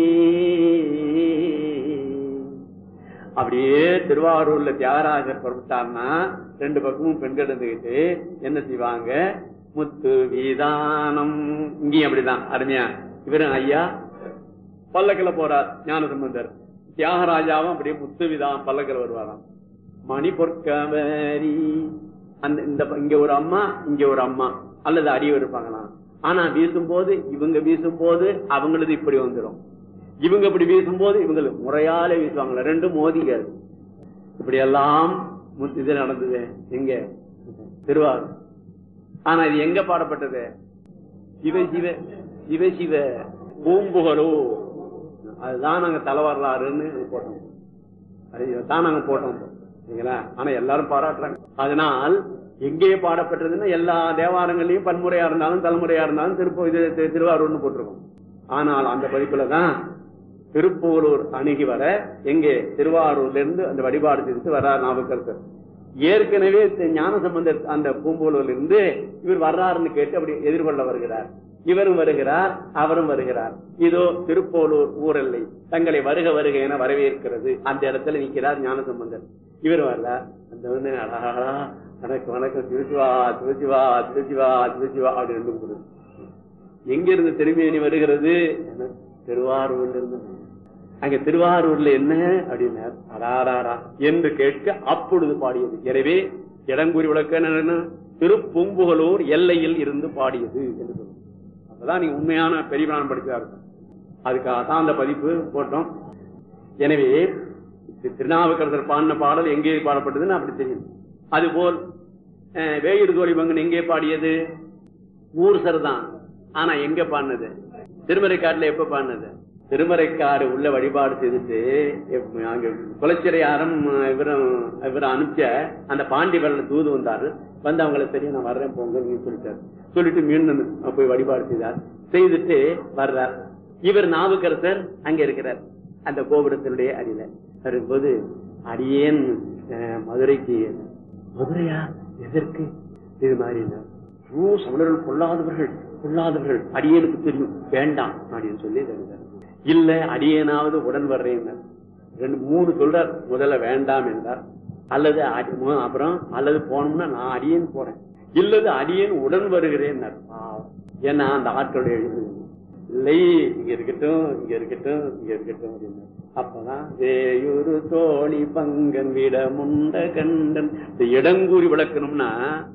அப்படியே திருவாரூர்ல தியாகராஜர் புறப்பட்டார்னா ரெண்டு பக்கமும் பெண்கள் இருந்துகிட்டு என்ன செய்வாங்க முத்து வீதானம் இங்கேயும் அப்படிதான் அருமையா இவரும் ஐயா பல்லக்கில போறார் ஞானசம்பந்தர் தியாகராஜாவும் அப்படியே முத்து விதான் பல்லக்கில் வருவாராம் மணி பொற்கவரி அந்த இந்த ப- இங்க ஒரு அம்மா இங்க ஒரு அம்மா அல்லது அடியவர் இருப்பாங்களாம் ஆனா வீசும் போது இவங்க வீசும் போது அவங்களது இப்படி வந்துடும் இவங்க இப்படி வீசும் போது இவங்களுக்கு முறையாலே வீசுவாங்களா ரெண்டும் மோதிக்காது இப்படி எல்லாம் மு- இது நடந்தது எங்க திருவாரூர் ஆனா இது எங்க பாடப்பட்டது சிவ சிவ சிவ சிவ பூம்புகரோ அதுதான் நாங்க தலைவரலாறுன்னு போட்டோம் அது தான் நாங்க போட்டோம் சரிங்களா ஆனா எல்லாரும் பாராட்டுறாங்க அதனால் எங்கே பாடப்பட்டதுன்னா எல்லா தேவாரங்களையும் பன்முறையா இருந்தாலும் தலைமுறையா இருந்தாலும் திருப்ப இது தி- திருவாரூர்னு போட்டிருக்கோம் ஆனால் அந்த பதிப்புல தான் திருப்பூரூர் அணுகி வர எங்கே திருவாரூர்ல இருந்து அந்த வழிபாடு செய்து வர்றார் நாவுக்கரசர் ஏற்கனவே தி- ஞானசம்பந்தர் அந்த பூம்பூலூர்ல இருந்து இவர் வர்றாருன்னு கேட்டு அப்படி எதிர்கொள்ள வருகிறார் இவரும் வருகிறார் அவரும் வருகிறார் இதோ திருப்போலூர் ஊரெல்லை தங்களை வருக வருக என வரவேற்கிறது அந்த இடத்துல நிக்கிறார் ஞானசம்பந்தர் இவர் வரல அந்த வந்து அழகா வணக்கம் வணக்கம் சிவசிவா சிவசிவா சிவசிவா சிவசிவா அப்படி ரெண்டு கொடுது எங்க இருந்து திருமேனி வருகிறது என திருவாரூர்ல இருந்து அங்க திருவாரூர்ல என்ன அப்படின்னார் அடாராரா என்று கேட்க அப்பொழுது பாடியது எனவே இடங்கூறி விளக்க என்ன திருப்பூம்புகலூர் எல்லையில் இருந்து பாடியது என்று சொல்லுங்க அப்பதான் நீங்க உண்மையான பெரியவரான் படிச்சா இருக்கும் அதுக்காக தான் அந்த பதிப்பு போட்டோம் எனவே தி- திருநாவுக்கரசர் பாடின பாடல் எங்கே பாடப்பட்டதுன்னு அப்படி தெரியும் அதுபோல் அஹ், வேயிறு தோழி பங்கன் எங்கே பாடியது ஊர் தான் ஆனா எங்க பாடினது திருமறைக்காட்டுல எப்ப பாடினது திருமறைக்காடு உள்ள வழிபாடு செய்துட்டு எப்ப- அங்க குலச்சிறையாரம் இவரும் இவரை அனுப்பிச்ச அந்த பாண்டி வரல தூது வந்தாரு வந்து அவங்களை சரி நான் வர்றேன் போங்கன்னு சொல்லிட்டாரு சொல்லிட்டு மீண்டும் போய் வழிபாடு செய்தார் செய்துட்டு வர்றார் இவர் நாவுக்கரசர் அங்க இருக்கிறார் அந்த கோபுரத்தினுடைய அடியில வரும்போது அடியேன் அஹ், மதுரைக்கு மதுரையா எதற்கு இது மாதிரி ஓ சமணர்கள் பொல்லாதவர்கள் பொல்லாதவர்கள் அடியேனுக்கு தெரியும் வேண்டாம் அப்படின்னு சொல்லி தருகிறார் இல்ல அடியேனாவது உடன் வர்றேன் ரெண்டு மூணு சொல்றார் முதல்ல வேண்டாம் என்றார் அல்லது அடி- மு- அப்புறம் அல்லது போனோம்னா நான் அடியேன் போறேன் இல்லது அடியேன் உடன் வருகிறேன் ஏன்னா அந்த ஆட்களுடைய எழுது இல்லை இங்க இருக்கட்டும் இங்க இருக்கட்டும் இங்க இருக்கட்டும் அப்படின்னு அப்பதான் வேயூரு தோழி பங்கன் விட முண்ட கண்டன் இந்த இடங்கூறி விளக்கணும்னா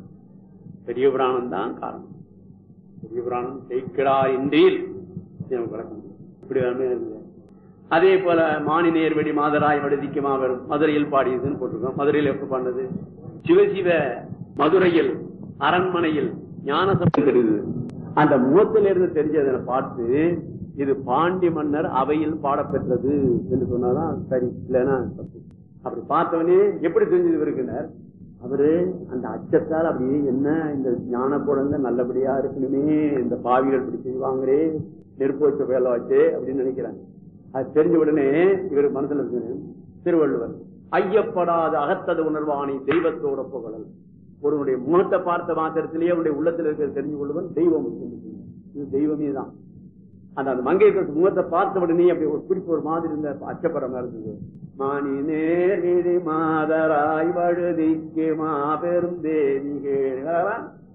பெரிய புராணம் தான் காரணம் பெரிய புராணம் ஜெயிக்கிறா இன்றில் நமக்கு விளக்க முடியும் இப்படி வேணுமே இருக்குது அதே போல மானி நேர்வெடி மாதராய் வடுதிக்கு மாபெரும் மதுரையில் பாடியதுன்னு போட்டிருக்கோம் மதுரையில் எப்ப பாடினது சிவசிவ மதுரையில் அரண்மனையில் ஞானசபை தெரியுது அந்த முகத்தில இருந்து தெரிஞ்சதை பார்த்து இது பாண்டி மன்னர் அவையில் பாடப்பெற்றது என்று சொன்னாதான் சரி இல்லைன்னா தப்பு அப்படி பார்த்தவனே எப்படி தெரிஞ்சது இருக்குனர் அவரு அந்த அச்சத்தால் அப்படியே என்ன இந்த ஞான குழந்தை நல்லபடியா இருக்கணுமே இந்த பாவிகள் இப்படி செய்வாங்களே நெருப்பு வச்ச வேலை வச்சு அப்படின்னு நினைக்கிறாங்க அது தெரிஞ்ச உடனே இவர் மனசுல இருக்கு திருவள்ளுவர் ஐயப்படாத அகத்தது உணர்வாணி தெய்வத்தோட புகழல் ஒருவனுடைய முகத்தை பார்த்த மாத்திரத்திலேயே அவனுடைய உள்ளத்தில் இருக்கிறது தெரிஞ்சு கொள்வன் தெய்வம் இது தெய்வமே தான் அந்த அந்த மங்கையர் முகத்தை பார்த்த உடனே அப்படி ஒரு குறிப்பு ஒரு மாதிரி இருந்த அச்சப்படமா இருந்தது மானி நேரிடி மாதராய் வழுதிக்கு மாபெரும் தேவிகேளா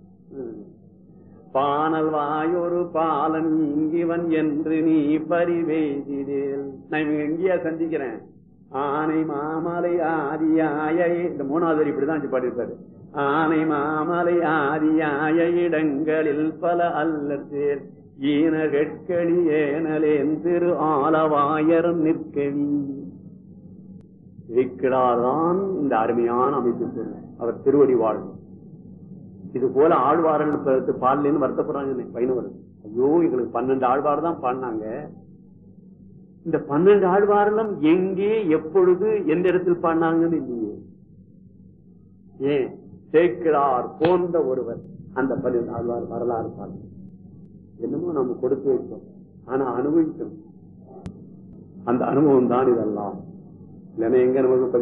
பானல் வாயொரு பாலன் இங்கிவன் என்று நீ பரிவேதிதேல் நான் இவங்க எங்கேயா சந்திக்கிறேன் ஆனை மாமலை ஆதியாய இந்த மூணாவது வரி இப்படிதான் வச்சு பாடியிருப்பாரு ஆனை மாமலை ஆதியாய இடங்களில் பல அல்லர் சேர் ஈன கெட்களி ஏனலேன் திரு ஆலவாயரம் நிற்கவி இருக்கிறார்தான் இந்த அருமையான அமைப்பு அவர் திருவடி வாழ்வு இது போல ஆழ்வார்கள் பாடலன்னு வருத்தப்படுறாங்க பையனவர் ஐயோ எங்களுக்கு பன்னெண்டு ஆழ்வார் தான் பாடினாங்க இந்த பன்னெண்டு ஆழ்வார்களும் எங்கே எப்பொழுது எந்த இடத்தில் பாடினாங்கன்னு இல்லையே ஏன் சேர்க்கிறார் போன்ற ஒருவர் அந்த பன்னிரண்டு ஆழ்வார் வரலாறு பார்க்கணும் என்னமோ நம்ம கொடுத்து வைத்தோம் ஆனா அனுபவிக்கணும் அந்த அனுபவம் தான் இதெல்லாம் இல்லைன்னா எங்க நமக்கு பதிவு